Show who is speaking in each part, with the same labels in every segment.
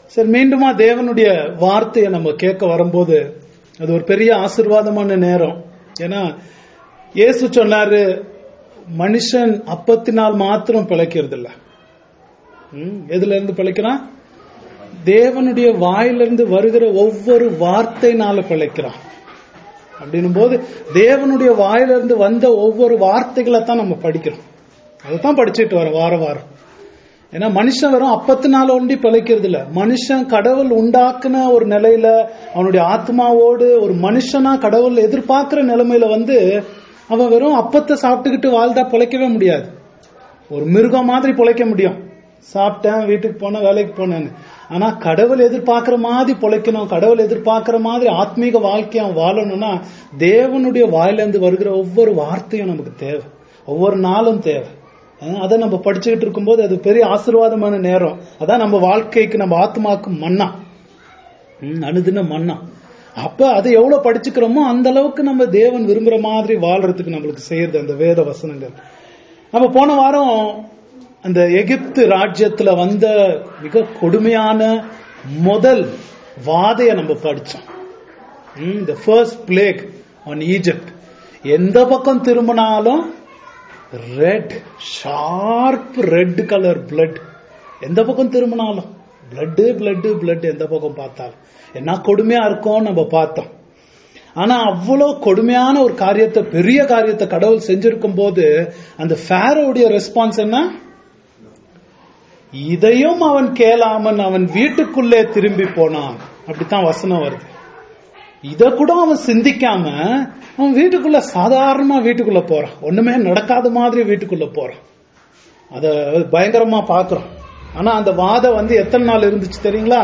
Speaker 1: சரி மீண்டுமா தேவனுடைய வார்த்தையை நம்ம கேட்க வரும்போது அது ஒரு பெரிய ஆசீர்வாதமான நேரம் ஏன்னா இயேசு சொன்னாரு மனுஷன் அப்பத்தினால் மாத்திரம் பிழைக்கிறது இல்ல ம், எதுல இருந்து பிழைக்கிறான் தேவனுடைய வாயிலிருந்து வருகிற ஒவ்வொரு வார்த்தைனால பிழைக்கிறான் அப்படின்னும் போது தேவனுடைய வாயிலிருந்து வந்த ஒவ்வொரு வார்த்தைகளை தான் நம்ம படிக்கிறோம் அதைத்தான் படிச்சுட்டு வரோம் வார வாரம் ஏன்னா மனுஷன் வெறும் அப்பத்தினால ஒண்டி பிழைக்கிறது இல்ல மனுஷன் கடவுள் உண்டாக்குன ஒரு நிலையில அவனுடைய ஆத்மாவோடு ஒரு மனுஷனா கடவுள் எதிர்பார்க்கிற நிலைமையில வந்து அவன் வெறும் அப்பத்தை சாப்பிட்டுக்கிட்டு வாழ்ந்தா பிழைக்கவே முடியாது ஒரு மிருகம் மாதிரி பிழைக்க முடியும் சாப்பிட்டேன் வீட்டுக்கு போனேன் வேலைக்கு போனேன்னு ஆனா கடவுள் எதிர்பார்க்கிற மாதிரி பிழைக்கணும் கடவுள் எதிர்பார்க்கிற மாதிரி ஆத்மீக வாழ்க்கையை அவன் வாழணும்னா தேவனுடைய வாயிலிருந்து வருகிற ஒவ்வொரு வார்த்தையும் நமக்கு தேவை ஒவ்வொரு நாளும் தேவை அஹ் அதை நம்ம படிச்சுக்கிட்டு இருக்கும்போது அது பெரிய ஆசீர்வாதமான நேரம் அதான் நம்ம வாழ்க்கைக்கு நம்ம ஆத்மாக்கு மண்ணா ம், அனுதின மண்ணா அப்ப அதை எவ்வளவு படிச்சுக்கிறோமோ அந்த அளவுக்கு நம்ம தேவன் விரும்புற மாதிரி வாழ்றதுக்கு நம்மளுக்கு செய்யறது அந்த வேத வசனங்கள் நம்ம போன வாரம் அந்த எகிப்து ராஜ்யத்துல வந்த மிக கொடுமையான முதல் வாதைய நம்ம படிச்சோம் இந்த ஃபர்ஸ்ட் பிளேக் ஆன் ஈஜிப்ட் எந்த பக்கம் திரும்பினாலும் red sharp red colour blood எந்த பக்கம் திரும்பினாலும் பிளட்டு பிளட்டு பிளட் எந்த பக்கம் பார்த்தாலும் என்ன கொடுமையா இருக்கும் நம்ம பார்த்தோம் ஆனா அவ்வளவு கொடுமையான ஒரு காரியத்தை பெரிய காரியத்தை கடவுள் செஞ்சிருக்கும் போது அந்த ஃபேரோடைய ரெஸ்பான்ஸ் என்ன இதையும் அவன் கேளாமன் அவன் வீட்டுக்குள்ளே திரும்பி போனான் அப்படித்தான் வசனம் வருது இத கூட அவன் சிந்திக்காம அவன் வீட்டுக்குள்ள சாதாரணமா வீட்டுக்குள்ள போறான் ஒண்ணுமே நடக்காத மாதிரி வீட்டுக்குள்ள போறான் அத பயங்கரமா பாக்குறோம் ஆனா அந்த வாதம் வந்து எத்தனை நாள் இருந்துச்சு தெரியுங்களா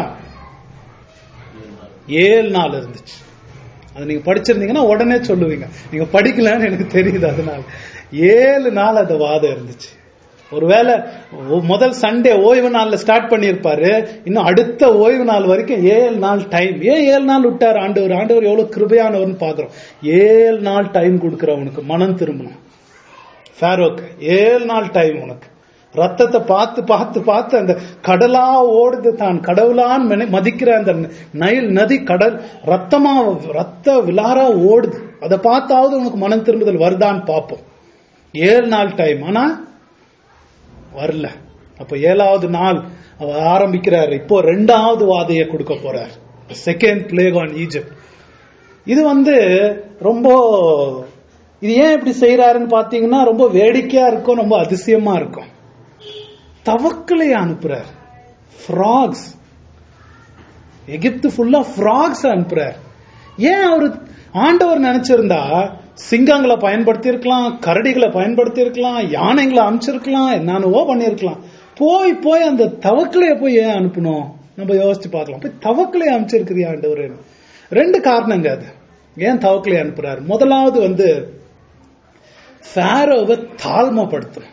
Speaker 1: ஏழு நாள் இருந்துச்சு அது நீங்க படிச்சிருந்தீங்கன்னா உடனே சொல்லுவீங்க நீங்க படிக்கலன்னு எனக்கு தெரியுது அதனால ஏழு நாள் அந்த வாதம் இருந்துச்சு ஒருவேளை ஒ- முதல் சண்டே ஓய்வு நாள்ல ஸ்டார்ட் பண்ணியிருப்பாரு இன்னும் அடுத்த ஓய்வு நாள் வரைக்கும் ஏழு நாள் டைம் ஏன் ஏழு நாள் விட்டார் ஆண்டவர் ஆண்டவர் எவ்வளவு கிருபையானவர்னு பாக்குறோம் ஏழு நாள் டைம் கொடுக்கிறவனுக்கு மனம் திரும்பணும் ஃபேரோக்கு ஏழு நாள் டைம் உனக்கு ரத்தத்தை பார்த்து பார்த்து பார்த்து அந்த கடலா ஓடுது தான் கடவுளான் மென- மதிக்கிற அந்த நைல் நதி கடல் ரத்தமா ரத்த விலாரா ஓடுது அதை பார்த்தாவது உனக்கு மனம் திரும்புதல் வருதான்னு பார்ப்போம் ஏழு நாள் டைம் ஆனா வரல அப்ப ஏழாவது நாள் அவர் ஆரம்பிக்கிறார் இப்போ ரெண்டாவது வாதையை கொடுக்க போறார் செகண்ட் பிளேக் ஆன் ஈஜிப்ட் இது வந்து ரொம்ப இது ஏன் இப்படி செய்யறாருன்னு பாத்தீங்கன்னா ரொம்ப வேடிக்கையா இருக்கும் ரொம்ப அதிசயமா இருக்கும் தவக்களை அனுப்புறார் ஃப்ராக்ஸ் எகிப்து ஃபுல்லா ஃப்ராக்ஸ் அனுப்புறார் ஏன் அவரு ஆண்டவர் நினைச்சிருந்தா சிங்கங்களை பயன்படுத்தி இருக்கலாம் கரடிகளை பயன்படுத்தி இருக்கலாம் யானைங்களை அனுப்பிச்சிருக்கலாம் என்னென்னவோ பண்ணிருக்கலாம் போய் போய் அந்த தவக்கலைய போய் ஏன் அனுப்பணும் நம்ம யோசிச்சு பார்க்கலாம் போய் தவக்கலையை அனுப்பிச்சிருக்கிறியா ஆண்டவர் ரெண்டு காரணங்க அது ஏன் தவக்கலை அனுப்புறாரு முதலாவது வந்து ஃபேரோவை தாழ்மைப்படுத்தணும்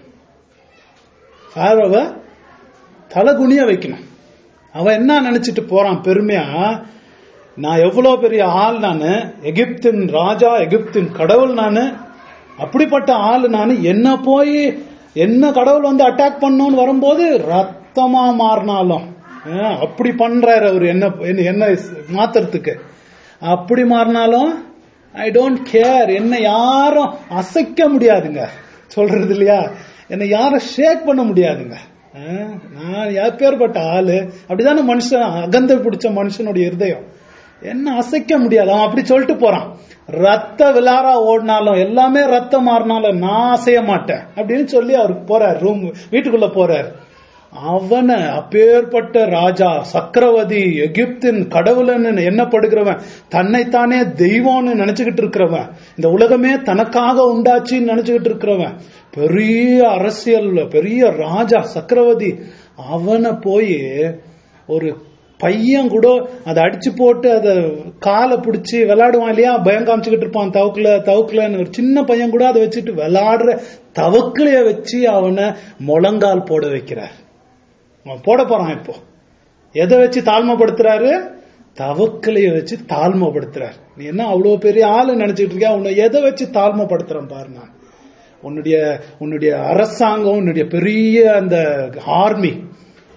Speaker 1: ஃபாரோவை தலகுனிய வைக்கணும் அவன் என்ன நினைச்சிட்டு போறான் பெருமையா நான் எவ்வளவு பெரிய ஆள் நானு எகிப்தின் ராஜா எகிப்தின் கடவுள் நானு அப்படிப்பட்ட ஆள் நானு என்ன போய் என்ன கடவுள் வந்து அட்டாக் பண்ணோன்னு வரும்போது ரத்தமா மாறினாலும் அஹ், அப்படி பண்றாரு அவர் என்ன என்ன- என்ன மாத்துறதுக்கு அப்படி மாறினாலும் ஐ டோன்ட் கேர் என்ன யாரும் அசைக்க முடியாதுங்க சொல்றது இல்லையா என்னை யாரும் ஷேக் பண்ண முடியாதுங்க அஹ், நான் எப்பேற்பட்ட ஆளு அப்படிதானே மனுஷன் அகந்த பிடிச்ச மனுஷனுடைய இருதயம் என்ன அசைக்க முடியாது அவன் அப்படி சொல்லிட்டு போறான் ரத்த விலாரா ஓடினாலும் எல்லாமே ரத்தம் மாறினாலும் நான் அசைய மாட்டேன் அப்படின்னு சொல்லி அவருக்கு போறார் ரூம் வீட்டுக்குள்ள போறார் அவனை அப்பேற்பட்ட ராஜா சக்கரவதி எகிப்தின் கடவுளன்னு எண்ணப்படுகிறவன் தன்னைத்தானே தெய்வம்னு நினைச்சுக்கிட்டு இருக்கிறவன் இந்த உலகமே தனக்காக உண்டாச்சின்னு நினைச்சுக்கிட்டு இருக்கிறவன் பெரிய அரசியல் பெரிய ராஜா சக்கரவதி அவனை போய் ஒரு பையன் கூட அதை அடிச்சு போட்டு அதை காலை பிடிச்சி விளையாடுவான் இல்லையா பயம் காமிச்சுக்கிட்டு இருப்பான் தவக்குல தவக்குலன்னு ஒரு சின்ன பையன் கூட அதை வச்சுட்டு விளையாடுற தவக்கலைய வச்சு அவனை முழங்கால் போட வைக்கிறார் அவன் போட போறான் இப்போ எதை வச்சு தாழ்மைப்படுத்துறாரு தவக்கலைய வச்சு தாழ்மைப்படுத்துறாரு நீ என்ன அவ்வளவு பெரிய ஆளு நினைச்சிட்டு இருக்கியா உன்னை எதை வச்சு தாழ்மைப்படுத்துறேன் பாரு நான் உன்னுடைய உன்னுடைய அரசாங்கம் உன்னுடைய பெரிய அந்த ஆர்மி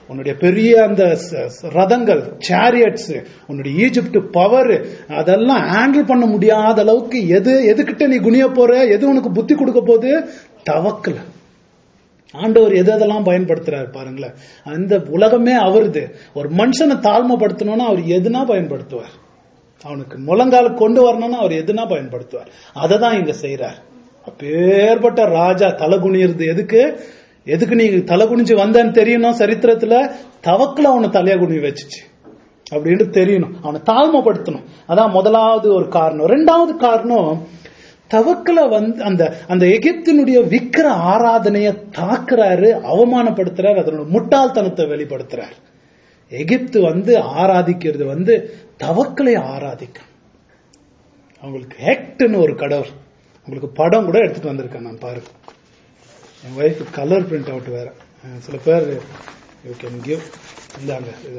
Speaker 1: உன்னுடைய பெரிய அந்த ச- ச- ரதங்கள் சேரியட்ஸ் உன்னுடைய ஈஜிப்ட் பவர் அதெல்லாம் ஹேண்டில் பண்ண முடியாத அளவுக்கு எது எதுகிட்ட நீ குனிய போற எது உனக்கு புத்தி கொடுக்க போகுது தவக்கல ஆண்டவர் எது எதெல்லாம் பயன்படுத்துறாரு பாருங்களேன் அந்த உலகமே அவருது ஒரு மனுஷனை தாழ்மைப்படுத்தணும்னா அவர் எதுனா பயன்படுத்துவார் அவனுக்கு முழங்கால கொண்டு வரணும்னா அவர் எதுனா பயன்படுத்துவார் அதை தான் இங்க செய்யறார் அப்பேற்பட்ட ராஜா தலை குனியிறது எதுக்கு எதுக்கு நீ தலை குனிஞ்சு வந்தேன்னு தெரியணும் சரித்திரத்துல தவக்கல அவனை தலையா குனி வச்சுச்சு அப்படின்னு தெரியணும் அவனை தாழ்மைப்படுத்தணும் அதான் முதலாவது ஒரு காரணம் ரெண்டாவது காரணம் தவக்கல வந்து அந்த அந்த எகிப்தினுடைய விக்கிர ஆராதனைய தாக்குறாரு அவமானப்படுத்துறாரு அதனோட முட்டாள்தனத்தை வெளிப்படுத்துறாரு எகிப்து வந்து ஆராதிக்கிறது வந்து தவக்கலை ஆராதிக்கும் அவங்களுக்கு ஹெக்ட்னு ஒரு கடவுள் உங்களுக்கு படம் கூட எடுத்துட்டு வந்திருக்கேன் நான் பாருங்க என் ஒய்ஃப் கலர் பிரிண்ட் அவுட் வேற அஹ் சில பேர் யூ கேன் கிவ் இந்தாங்க இது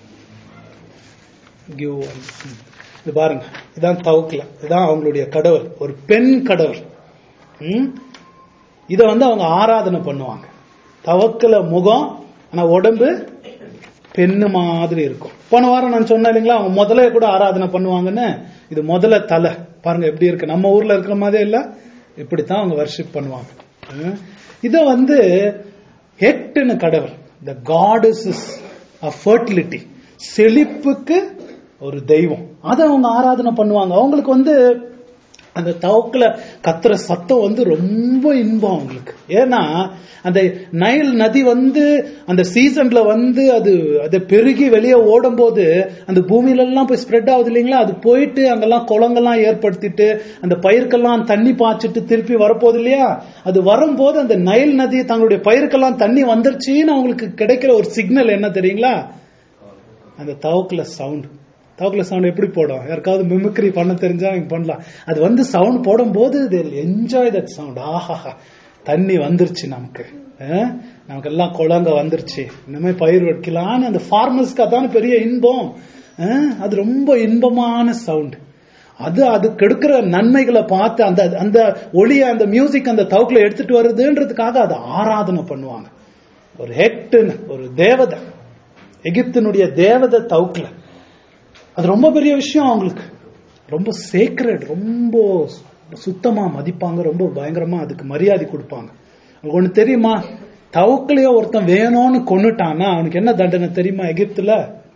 Speaker 1: கிவ் இது பாருங்க இதான் தவக்கல இதான் அவங்களுடைய கடவுள் ஒரு பெண் கடவுள் ம்? இத வந்து அவங்க ஆராதனை பண்ணுவாங்க தவக்கல முகம் ஆனா உடம்பு பெண்ணு மாதிரி இருக்கும் போன வாரம் நான் சொன்னேன் இல்லைங்களா அவங்க முதல்ல கூட ஆராதனை பண்ணுவாங்கன்னு இது முதல்ல தலை பாருங்க எப்படி இருக்கு நம்ம ஊர்ல இருக்கிற மாதிரி இல்ல இப்படித்தான் அவங்க வர்ஷிப் பண்ணுவாங்க ம்? இத வந்து ஹெட்னு கடவுள் த காடஸ் ஆஃப் ஃபர்டிலிட்டி செழிப்புக்கு ஒரு தெய்வம் அதை அவங்க ஆராதனை பண்ணுவாங்க அவங்களுக்கு வந்து அந்த தவக்குல கத்துற சத்தம் வந்து ரொம்ப இன்பம் அவங்களுக்கு ஏன்னா அந்த நைல் நதி வந்து அந்த சீசன்ல வந்து அது அது பெருகி வெளியே ஓடும் போது அந்த பூமியில எல்லாம் போய் ஸ்ப்ரெட் ஆகுது இல்லைங்களா அது போயிட்டு அங்கெல்லாம் குளங்கள்லாம் ஏற்படுத்திட்டு அந்த பயிருக்கெல்லாம் தண்ணி பாய்ச்சிட்டு திருப்பி வரப்போகுது இல்லையா அது வரும்போது அந்த நைல் நதி தங்களுடைய பயிருக்கெல்லாம் தண்ணி வந்துருச்சுன்னு அவங்களுக்கு கிடைக்கிற ஒரு சிக்னல் என்ன தெரியுங்களா அந்த தவக்குல சவுண்ட் தவக்குல சவுண்ட் எப்படி போடும் யாருக்காவது மிமிக்ரி பண்ண தெரிஞ்சா இங்க பண்ணலாம் அது வந்து சவுண்ட் போடும்போது என்ஜாய் தட் சவுண்ட் ஆஹாஹா தண்ணி வந்துருச்சு நமக்கு அஹ், நமக்கு எல்லாம் குளங்க வந்துருச்சு இனிமே பயிர் வைக்கலான்னு அந்த ஃபார்மர்ஸ்க்கு அதான பெரிய இன்பம் அஹ், அது ரொம்ப இன்பமான சவுண்ட் அது அது கெடுக்கிற நன்மைகளை பார்த்து அந்த அந்த ஒளிய அந்த மியூசிக் அந்த தவுக்குல எடுத்துட்டு வருதுன்றதுக்காக அதை ஆராதனை பண்ணுவாங்க ஒரு ஹெக்ட்னு ஒரு தேவதை எகிப்தினுடைய தேவதை தவுக்குல அது ரொம்ப பெரிய விஷயம் அவங்களுக்கு ரொம்ப சேக்ரட் ரொம்ப சுத்தமா மதிப்பாங்க ரொம்ப பயங்கரமா அதுக்கு மரியாதை கொடுப்பாங்க உங்களுக்கு ஒண்ணு தெரியுமா தவுக்கலையோ ஒருத்தன் வேணும்னு கொன்னுட்டான்னா அவனுக்கு என்ன தண்டனை தெரியுமா எகிப்துல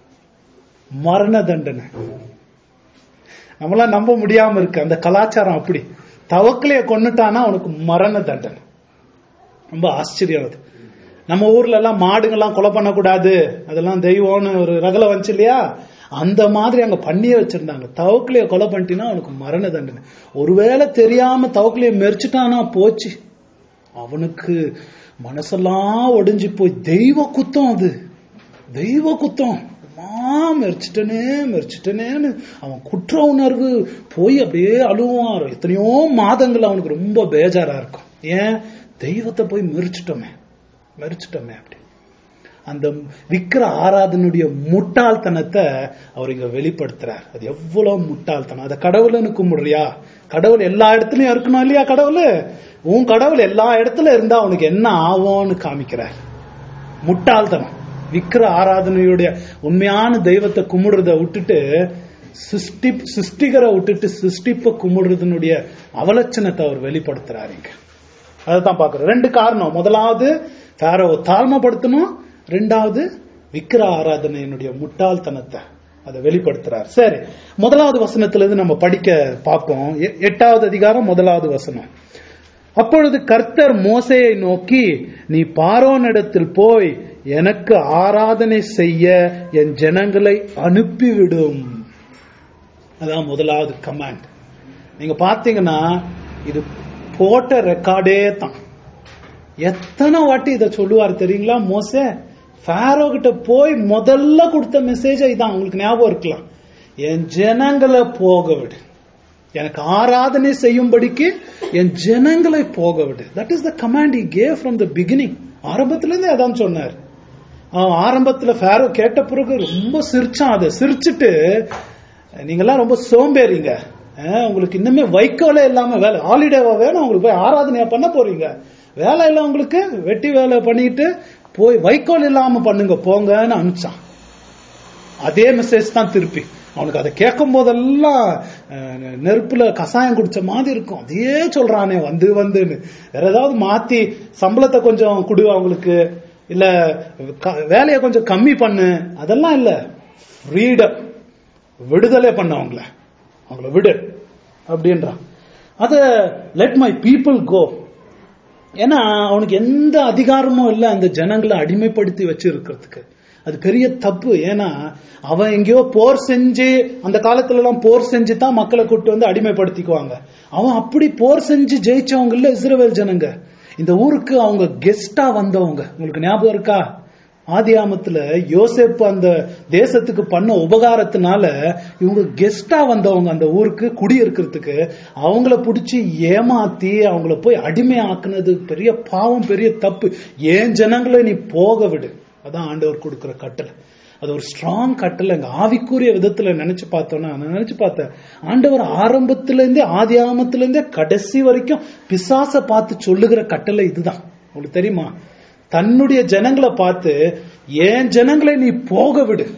Speaker 1: மரண தண்டனை நம்மளாம் நம்ப முடியாம இருக்கு அந்த கலாச்சாரம் அப்படி தவக்கலைய கொன்னுட்டானா அவனுக்கு மரண தண்டனை ரொம்ப ஆச்சரியம் அது நம்ம ஊர்ல எல்லாம் மாடுங்கெல்லாம் கொலை பண்ணக்கூடாது அதெல்லாம் தெய்வம்னு ஒரு ரகலை வந்துச்சு இல்லையா அந்த மாதிரி அங்க பண்ணியே வச்சிருந்தாங்க தவக்கலைய கொலை பண்ணிட்டீங்கன்னா அவனுக்கு மரண தண்டனை ஒருவேளை தெரியாம தவக்கலைய மெரிச்சிட்டானா போச்சு அவனுக்கு மனசெல்லாம் ஒடிஞ்சு போய் தெய்வ குத்தம் அது தெய்வ குத்தம் அம்மா மெரிச்சிட்டனே மெரிச்சிட்டனேன்னு அவன் குற்ற உணர்வு போய் அப்படியே அழுவான் எத்தனையோ மாதங்கள் அவனுக்கு ரொம்ப பேஜாரா இருக்கும் ஏன் தெய்வத்தை போய் மெரிச்சிட்டோமே மெரிச்சிட்டோமே அப்படி அந்த விக்கிர ஆராதனுடைய முட்டாள்தனத்தை அவர் இங்க வெளிப்படுத்துறார் அது எவ்வளவு முட்டாள்தனம் அதை கடவுள்னு கும்பிடுறியா கடவுள் எல்லா இடத்துலயும் இருக்கணும் இல்லையா கடவுள் உன் கடவுள் எல்லா இடத்துல இருந்தா அவனுக்கு என்ன ஆகும்னு காமிக்கிறார் முட்டாள்தனம் விக்கிர ஆராதனையுடைய உண்மையான தெய்வத்தை கும்பிடுறத விட்டுட்டு சிருஷ்டி சிருஷ்டிகரை விட்டுட்டு சிருஷ்டிப்ப கும்பிடுறதுனுடைய அவலட்சணத்தை அவர் வெளிப்படுத்துறாரு இங்க அதைத்தான் பார்க்கிறோம் ரெண்டு காரணம் முதலாவது ஃபேரோவை தாழ்மைப்படுத்தணும் ரெண்டாவது விக்கிர ஆராதனையினுடைய முட்டாள்தனத்தை அதை வெளிப்படுத்துறார் சரி முதலாவது வசனத்திலிருந்து நம்ம படிக்க பார்ப்போம் எ- எட்டாவது அதிகாரம் முதலாவது வசனம் அப்பொழுது கர்த்தர் மோசேயை நோக்கி நீ பார்வோனிடத்தில் போய் எனக்கு ஆராதனை செய்ய என் ஜனங்களை அனுப்பிவிடும் அதான் முதலாவது கமாண்ட் நீங்க பாத்தீங்கன்னா இது போட்ட ரெக்கார்டே தான் எத்தனை வாட்டி இதை சொல்லுவார் தெரியுங்களா மோசே ஃபேரோ கிட்ட போய் முதல்ல கொடுத்த மெசேஜ் இதான் உங்களுக்கு ஞாபகம் இருக்கலாம் என் ஜனங்களை போக விடு எனக்கு ஆராதனை செய்யும்படிக்கு என் ஜனங்களை போக விடு that is the command he gave from the beginning ஆரம்பத்துல இருந்தே அதான் சொன்னார் அவன் ஆரம்பத்துல ஃபேரோ கேட்ட பிறகு ரொம்ப சிரிச்சான் அதை சிரிச்சிட்டு நீங்கெல்லாம் ரொம்ப சோம்பேறிங்க அஹ், உங்களுக்கு இன்னுமே வைக்கோலே இல்லாம வேலை ஹாலிடேவா வேணும் உங்களுக்கு போய் ஆராதனையா பண்ண போறீங்க வேலை இல்லை உங்களுக்கு வெட்டி வேலை பண்ணிட்டு போய் வைக்கோல் இல்லாம பண்ணுங்க போங்கன்னு அனுப்பிச்சான் அதே மெசேஜ் தான் திருப்பி அவனுக்கு அதை கேட்கும் போதெல்லாம் அஹ், நெருப்புல கசாயம் குடிச்ச மாதிரி இருக்கும் அதே சொல்றானே வந்து வந்துன்னு வேற ஏதாவது மாத்தி சம்பளத்தை கொஞ்சம் கொடு அவங்களுக்கு இல்ல க- வேலையை கொஞ்சம் கம்மி பண்ணு அதெல்லாம் இல்ல ஃப்ரீடம் விடுதலை பண்ண அவங்கள அவங்கள விடு அப்படின்றான் அத லெட் மை பீப்புள் கோ ஏன்னா அவனுக்கு எந்த அதிகாரமும் இல்லை அந்த ஜனங்களை அடிமைப்படுத்தி வச்சிருக்கிறதுக்கு அது பெரிய தப்பு ஏன்னா அவன் எங்கேயோ போர் செஞ்சு அந்த காலத்துல எல்லாம் போர் செஞ்சு தான் மக்களை கூட்டு வந்து அடிமைப்படுத்திக்குவாங்க அவன் அப்படி போர் செஞ்சு ஜெயிச்சவங்க இல்ல இஸ்ரவேல் ஜனங்க இந்த ஊருக்கு அவங்க கெஸ்டா வந்தவங்க உங்களுக்கு ஞாபகம் இருக்கா ஆதியாமத்துல யோசேப்பு அந்த தேசத்துக்கு பண்ண உபகாரத்தினால இவங்க கெஸ்டா வந்தவங்க அந்த ஊருக்கு குடியிருக்கிறதுக்கு அவங்கள பிடிச்சி ஏமாத்தி அவங்கள போய் அடிமை ஆக்குனது பெரிய பாவம் பெரிய தப்பு ஏன் ஜனங்களை நீ போக விடு அதான் ஆண்டவர் கொடுக்கிற கட்டளை அது ஒரு ஸ்ட்ராங் கட்டளை எங்க ஆவிக்குரிய விதத்துல நினைச்சு பார்த்தோம்னா நான் நினைச்சு பார்த்தேன் ஆண்டவர் ஆரம்பத்துல இருந்தே ஆதி ஆமத்துல இருந்தே கடைசி வரைக்கும் பிசாச பார்த்து சொல்லுகிற கட்டளை இதுதான் உங்களுக்கு தெரியுமா தன்னுடைய ஜனங்களை பார்த்து என் ஜனங்களை நீ போக விடு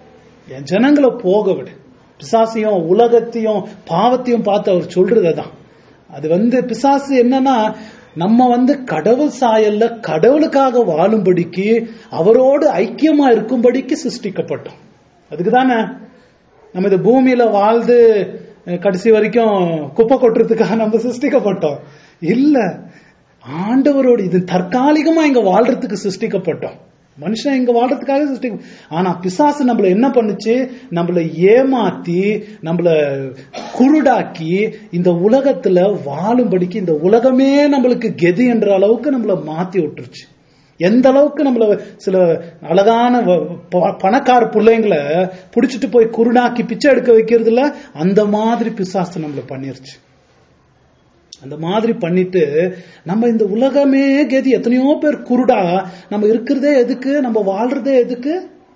Speaker 1: என் ஜனங்களை போக விடு பிசாசையும் உலகத்தையும் பாவத்தையும் பார்த்து அவர் சொல்றது அதான் அது வந்து பிசாசு என்னன்னா நம்ம வந்து கடவுள் சாயல்ல கடவுளுக்காக வாழும்படிக்கு அவரோடு ஐக்கியமா இருக்கும்படிக்கு சிருஷ்டிக்கப்பட்டோம் அதுக்கு தானே நம்ம இந்த பூமியில வாழ்ந்து அஹ், கடைசி வரைக்கும் குப்பை கொட்டுறதுக்காக நம்ம சிருஷ்டிக்கப்பட்டோம் இல்ல ஆண்டவரோடு இது தற்காலிகமா இங்க வாழ்றதுக்கு சிருஷ்டிக்கப்பட்டோம் மனுஷன் இங்க வாழ்றதுக்காக சிருஷ்டி ஆனா பிசாசு நம்மள என்ன பண்ணுச்சு நம்மள ஏமாத்தி நம்மள குருடாக்கி இந்த உலகத்துல வாழும்படிக்கு இந்த உலகமே நம்மளுக்கு கெதி என்ற அளவுக்கு நம்மள மாத்தி விட்டுருச்சு எந்த அளவுக்கு நம்மள சில அழகான வ- ப- பணக்கார பிள்ளைங்களை புடிச்சிட்டு போய் குருடாக்கி பிச்சை எடுக்க வைக்கிறதுல அந்த மாதிரி பிசாசு நம்மள பண்ணிருச்சு அந்த மாதிரி பண்ணிட்டு நம்ம இந்த உலகமே கதி எத்தனையோ பேர் குருடா நம்ம இருக்கிறதே எதுக்கு நம்ம வாழ்றதே எதுக்கு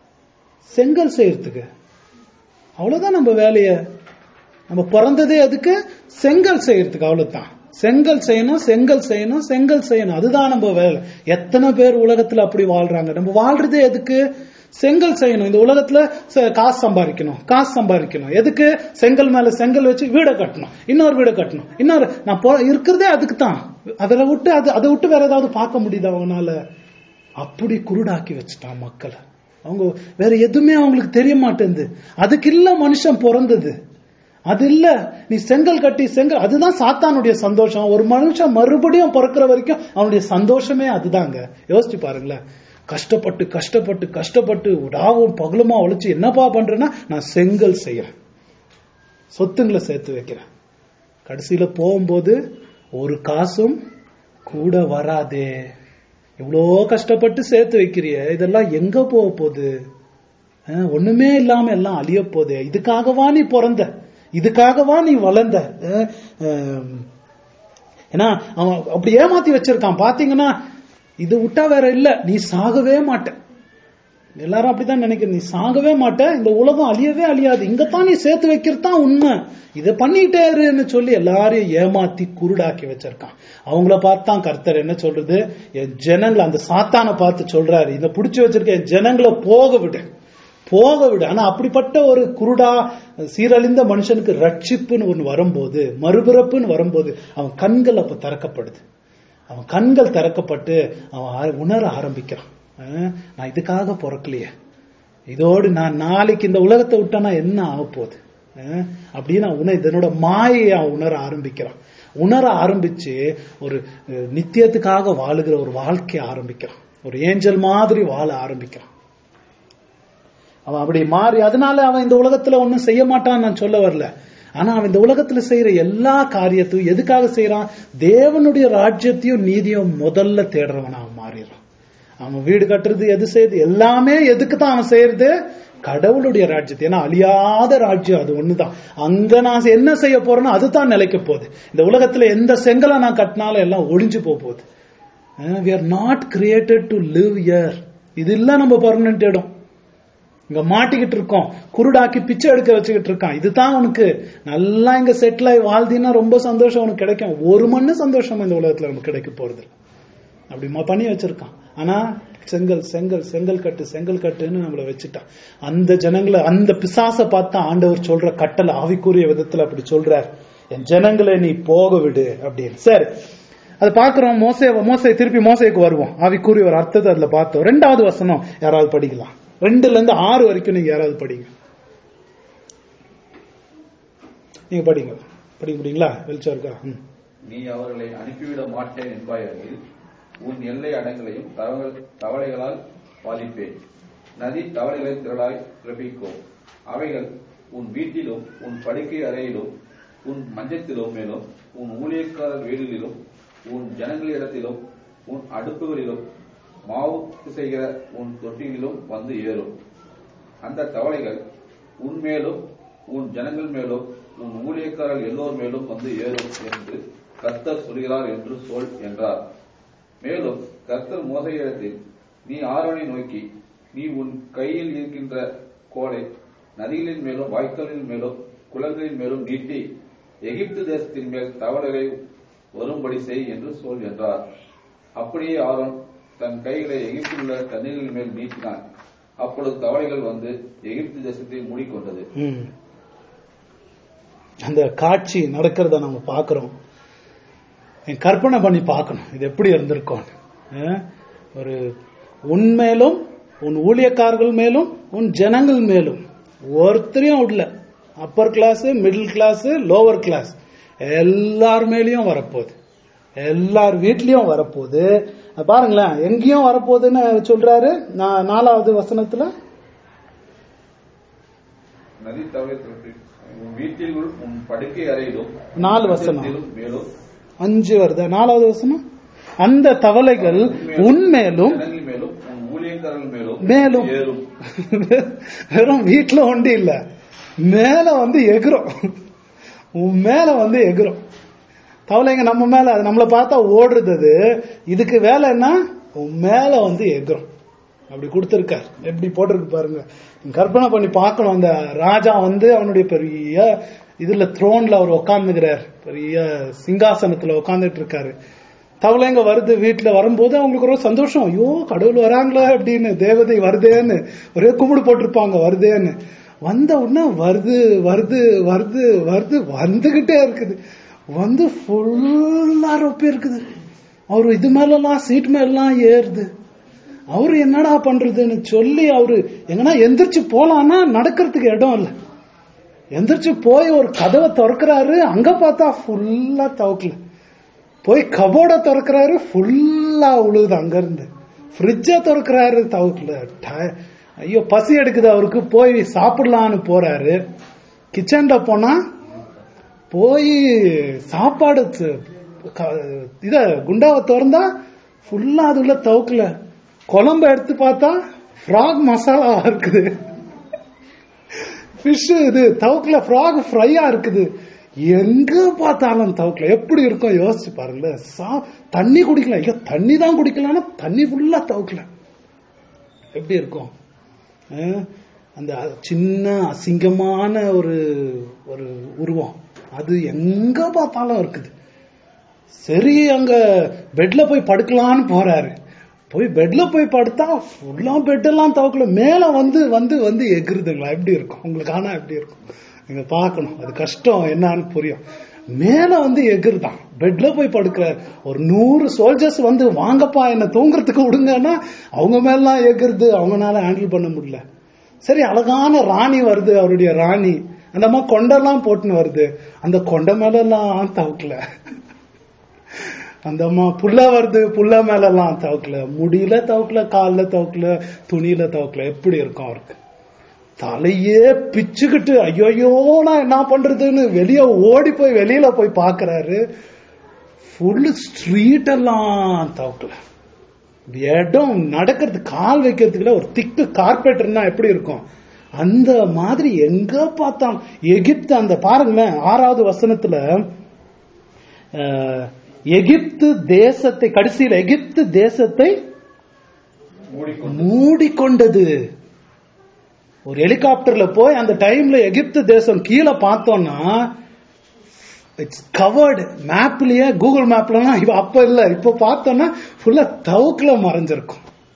Speaker 1: செங்கல் செய்யறதுக்கு அவ்வளவுதான் நம்ம வேலைய நம்ம பிறந்ததே எதுக்கு செங்கல் செய்யறதுக்கு அவ்வளவுதான் செங்கல் செய்யணும் செங்கல் செய்யணும் செங்கல் செய்யணும் அதுதான் நம்ம வேலை எத்தனை பேர் உலகத்துல அப்படி வாழ்றாங்க நம்ம வாழ்றதே எதுக்கு செங்கல் செய்யணும் இந்த உலகத்துல ச- காசு சம்பாதிக்கணும் காசு சம்பாதிக்கணும் எதுக்கு செங்கல் மேல செங்கல் வச்சு வீடை கட்டணும் இன்னொரு வீடை கட்டணும் இன்னொரு நான் போ இருக்கிறதே அதுக்கு தான் அதில் விட்டு அது அதை விட்டு வேற ஏதாவது பார்க்க முடியுது அவங்களால அப்படி குருடாக்கி வச்சுட்டான் மக்களை அவங்க வேற எதுவுமே அவங்களுக்கு தெரிய மாட்டேங்குது அதுக்கு இல்ல மனுஷன் பிறந்தது அது இல்ல நீ செங்கல் கட்டி செங்கல் அதுதான் சாத்தானுடைய சந்தோஷம் ஒரு மனுஷன் மறுபடியும் பிறக்கிற வரைக்கும் அவனுடைய சந்தோஷமே அதுதாங்க யோசிச்சு பாருங்களேன் கஷ்டப்பட்டு கஷ்டப்பட்டு கஷ்டப்பட்டு ராவும் பகலுமா உழைச்சு என்னப்பா பண்றேன்னா நான் செங்கல் செய்யறேன் சொத்துங்களை சேர்த்து வைக்கிறேன் கடைசியில போகும்போது ஒரு காசும் கூட வராதே இவ்வளோ கஷ்டப்பட்டு சேர்த்து வைக்கிறிய இதெல்லாம் எங்க போக போகுது அஹ், ஒண்ணுமே இல்லாம எல்லாம் அழிய போகுது இதுக்காகவா நீ பிறந்த இதுக்காகவா நீ வளர்ந்த அஹ், அஹ், ஏன்னா அவன் அப்படி ஏமாத்தி வச்சிருக்கான் பாத்தீங்கன்னா இது விட்டா வேற இல்ல நீ சாகவே மாட்ட எல்லாரும் அப்படிதான் நினைக்கிற நீ சாகவே மாட்ட இந்த உலகம் அழியவே அழியாது இங்கதான் நீ சேர்த்து வைக்கிறது தான் உண்மை இதை பண்ணிட்டே இருன்னு சொல்லி எல்லாரையும் ஏமாத்தி குருடாக்கி வச்சிருக்கான் அவங்கள பார்த்து தான் கர்த்தர் என்ன சொல்றது என் ஜனங்களை அந்த சாத்தானை பார்த்து சொல்றாரு இதை புடிச்சு வச்சிருக்க என் ஜனங்களை போக விடு போக விடு ஆனா அப்படிப்பட்ட ஒரு குருடா சீரழிந்த மனுஷனுக்கு ரட்சிப்புன்னு ஒண்ணு வரும்போது மறுபிறப்புன்னு வரும்போது அவன் கண்கள் அப்ப திறக்கப்படுது அவன் கண்கள் திறக்கப்பட்டு அவன் ஆ- உணர ஆரம்பிக்கிறான் அஹ், நான் இதுக்காக பிறக்கலையே இதோடு நான் நாளைக்கு இந்த உலகத்தை விட்டானா என்ன ஆக போகுது அஹ், அப்படின்னு அவன் உண இதனோட மாயை அவன் உணர ஆரம்பிக்கிறான் உணர ஆரம்பிச்சு ஒரு அஹ், நித்தியத்துக்காக வாழுகிற ஒரு வாழ்க்கையை ஆரம்பிக்கிறான் ஒரு ஏஞ்சல் மாதிரி வாழ ஆரம்பிக்கிறான் அவன் அப்படி மாறி அதனால அவன் இந்த உலகத்துல ஒண்ணும் செய்ய மாட்டான்னு நான் சொல்ல வரல ஆனா அவன் இந்த உலகத்துல செய்யற எல்லா காரியத்தையும் எதுக்காக செய்யறான் தேவனுடைய ராஜ்யத்தையும் நீதியும் முதல்ல தேடுறவன் அவன் மாறிடுறான் அவன் வீடு கட்டுறது எது செய்யுது எல்லாமே எதுக்கு தான் அவன் செய்யறது கடவுளுடைய ராஜ்யத்தை ஏன்னா அழியாத ராஜ்யம் அது ஒண்ணுதான் அங்க நான் என்ன செய்ய போறேனோ அதுதான் நிலைக்க போகுது இந்த உலகத்துல எந்த செங்கலை நான் கட்டினாலும் எல்லாம் ஒளிஞ்சு போக போகுது we are not created to live here இது இல்ல நம்ம பர்மனன்ட் இடம் இங்க மாட்டிக்கிட்டு இருக்கோம் குருடாக்கி பிச்சை எடுக்க வச்சுக்கிட்டு இருக்கான் இதுதான் உனக்கு நல்லா இங்க செட்டில் ஆகி வாழ்ந்தீங்கன்னா ரொம்ப சந்தோஷம் உனக்கு கிடைக்கும் ஒரு மண்ணு சந்தோஷம் இந்த உலகத்துல நமக்கு கிடைக்க போறது இல்ல. அப்படி ம- பண்ணி வச்சிருக்கான் ஆனா செங்கல் செங்கல் செங்கல் கட்டு செங்கல் கட்டுன்னு நம்மள வச்சுட்டான் அந்த ஜனங்களை அந்த பிசாசை பார்த்தா ஆண்டவர் சொல்ற கட்டளை ஆவிக்குரிய விதத்துல அப்படி சொல்றார் என் ஜனங்களை நீ போக விடு அப்படின்னு சரி அது பாக்குறோம் மோசே மோசை திருப்பி மோசைக்கு வருவோம் ஆவிக்குரிய ஒரு அர்த்தத்தை அதுல பார்த்தோம் ரெண்டாவது வசனம் யாராவது படிக்கலாம் ரெண்டுல இருந்து ஆறு வரைக்கும் நீங்க யாராவது படிங்க நீங்க படிங்க படிக்க முடியுங்களா வெளிச்சம் இருக்கா ம்.
Speaker 2: நீ அவர்களை அனுப்பிவிட மாட்டேன் என்பாயெனில் உன் எல்லை அடங்களையும் தவள- தவளைகளால் பாதிப்பேன் நதி தவளைகளை திரளாய் பிறப்பிக்கும் அவைகள் உன் வீட்டிலும் உன் படுக்கை அறையிலும் உன் மஞ்சத்திலும் மேலும் உன் ஊழியக்காரர் வீடுகளிலும் உன் ஜனங்களிடத்திலும் உன் அடுப்புகளிலும் மாவு செய்கிற உன் தொட்டிகளிலும் வந்து ஏறும் அந்த தவளைகள் உன் மேலும் உன் ஜனங்கள் மேலும் உன் ஊழியக்காரர் எல்லோர் மேலும் வந்து ஏறும் என்று கர்த்தர் சொல்கிறார் என்று சொல் என்றார் மேலும் கர்த்தர் மோசையிடத்தில் நீ ஆரோனை நோக்கி நீ உன் கையில் இருக்கின்ற கோலை நதிகளின் மேலும் வாய்க்காலின் மேலும் குளங்களின் மேலும் நீட்டி எகிப்து தேசத்தின் மேல் தவளைகளை வரும்படி செய் என்று சொல் என்றார் அப்படியே ஆரோன் தன் கைகளை எகிப்திலுள்ள தண்ணீரின் மேல் நீட்டினான் அப்பொழுது தவளைகள் வந்து எகிப்து தேசத்தை மூடிக்கொண்டது
Speaker 1: ம். அந்த காட்சி நடக்கிறத நம்ம பார்க்கிறோம் என் கற்பனை பண்ணி பார்க்கணும் இது எப்படி இருந்திருக்கும் அஹ், ஒரு உன் மேலும் உன் ஊழியக்காரர்கள் மேலும் உன் ஜனங்கள் மேலும் ஒருத்தரையும் விடல upper class middle class lower class எல்லார் மேலயும் வரப்போகுது எல்லார் வீட்லயும் வரப்போகுது அது பாருங்களேன் எங்கேயும் வரப்போகுதுன்னு சொல்றாரு நா- நாலாவது வசனத்துல
Speaker 2: நதி தவளை திரட்டி உன் வீட்டிலுள் உன் படுக்கை அறையிலும்
Speaker 1: நாலு வசனம்.
Speaker 2: மஞ்சத்திலும் மேலும்
Speaker 1: அஞ்சு வருதா நாலாவது வசனம் அந்த தவளைகள் உன் மேலும்
Speaker 2: ஜனங்கள் மேலும் உன் ஊழியக்காரர்கள் மேலும்
Speaker 1: மேலும்.
Speaker 2: ஏறும்
Speaker 1: வெறும் வீட்டுல ஒண்டி இல்ல மேல வந்து எகுறோம் உன் மேல வந்து எகுறோம் தவளைங்க நம்ம மேல அது நம்மளை பார்த்தா ஓடுறது அது இதுக்கு வேலை என்ன உன் மேல வந்து எகுறோம் அப்படி கொடுத்திருக்கார் எப்படி போட்டிருக்கு பாருங்க நீங்க கற்பனை பண்ணி பார்க்கணும் அந்த ராஜா வந்து அவனுடைய பெரிய இதுல த்ரோன்ல அவர் உட்கார்ந்துக்கிறார் பெரிய சிங்காசனத்துல உட்கார்ந்துட்டு இருக்காரு தவளைங்க வருது வீட்டுல வரும்போது அவங்களுக்கு ஒரு சந்தோஷம் ஐயோ கடவுள் வராங்களா அப்படின்னு தேவதை வருதேன்னு ஒரே கும்பிடு போட்டிருப்பாங்க வருதேன்னு வந்த உடனே வருது வருது வருது வருது வந்துகிட்டே இருக்குது வந்து ஃபுல்லா ரொப்பி இருக்குது அவரு இது மேலலாம் சீட் மேலாம் ஏறுது அவரு என்னடா பண்றதுன்னு சொல்லி அவரு எங்கன்னா எந்திரிச்சு போலான்னா நடக்கிறதுக்கு இடம் இல்லை எந்திரிச்சு போய் ஒரு கதவை திறக்கிறாரு அங்க பார்த்தா ஃபுல்லா தவக்கல போய் கபோர்ட திறக்கிறாரு ஃபுல்லா உழுகுது அங்க இருந்து ஃப்ரிட்ஜ திறக்கிறாரு தவக்கல ட- ஐயோ பசி எடுக்குது அவருக்கு போய் சாப்பிடலான்னு போறாரு கிச்சன்ல போனா போய் சாப்பாடு த- க- இத குண்டாவை திறந்தா ஃபுல்லா அது உள்ள தவக்கல குழம்பு எடுத்து பார்த்தா ஃப்ராக் மசாலா இருக்குது ஃபிஷ் இது தவக்கல ஃப்ராக் ஃப்ரையா இருக்குது எங்க பார்த்தாலும் தவக்கல எப்படி இருக்கும் யோசிச்சு பாருங்களேன் சா- தண்ணி குடிக்கல ஐயோ தண்ணி தான் குடிக்கலன்னா தண்ணி ஃபுல்லா தவக்கல எப்படி இருக்கும் அஹ், அந்த சின்ன அசிங்கமான ஒரு ஒரு உருவம் அது எங்க பார்த்தாலும் இருக்குது சரி அங்க பெட்ல போய் படுக்கலான்னு போறாரு போய் பெட்ல போய் படுத்தா ஃபுல்லா பெட் எல்லாம் தவக்கல மேல வந்து வந்து வந்து எகுறுதுங்களா எப்படி இருக்கும் உங்களுக்கு ஆனா எப்படி இருக்கும் நீங்க பார்க்கணும் அது கஷ்டம் என்னன்னு புரியும் மேல வந்து எகுறுதான் பெட்ல போய் படுக்கிறார் ஒரு நூறு சோல்ஜர்ஸ் வந்து வாங்கப்பா என்ன தூங்குறதுக்கு விடுங்கன்னா அவங்க மேலாம் எகுறுது அவங்கனால ஹேண்டில் பண்ண முடியல சரி அழகான ராணி வருது அவருடைய ராணி அந்த அம்மா கொண்டெல்லாம் போட்டுன்னு வருது அந்த கொண்டை மேல எல்லாம் தவக்கல அந்த அம்மா புல்ல வருது புல்ல மேல எல்லாம் தவக்கல முடியில தவக்கல கால்ல தவக்கல துணியில தவக்கல எப்படி இருக்கும் அவருக்கு தலையே பிச்சுக்கிட்டு ஐயோயோ நான் என்ன பண்றதுன்னு வெளிய ஓடி போய் வெளியில போய் பாக்குறாரு ஃபுல் ஸ்ட்ரீட் எல்லாம் தவக்கல இடம் நடக்கிறது கால் வைக்கிறதுக்குள்ள ஒரு திக்கு கார்பெட்டர்னா எப்படி இருக்கும் அந்த மாதிரி எங்க பார்த்தாலும் எகிப்து அந்த பாருங்களேன் ஆறாவது வசனத்துல அஹ், எகிப்து தேசத்தை கடைசியில் எகிப்து தேசத்தை
Speaker 2: மூடிக்கொண்டு
Speaker 1: மூடிக்கொண்டது ஒரு ஹெலிகாப்டர்ல போய் அந்த டைம்ல எகிப்து தேசம் கீழே பார்த்தோம்னா இட்ஸ் கவர்டு மேப்லயே கூகுள் மேப்லாம் இப்ப அப்ப இல்ல இப்ப பார்த்தோம்னா ஃபுல்லா தவுக்குல மறைஞ்சிருக்கும்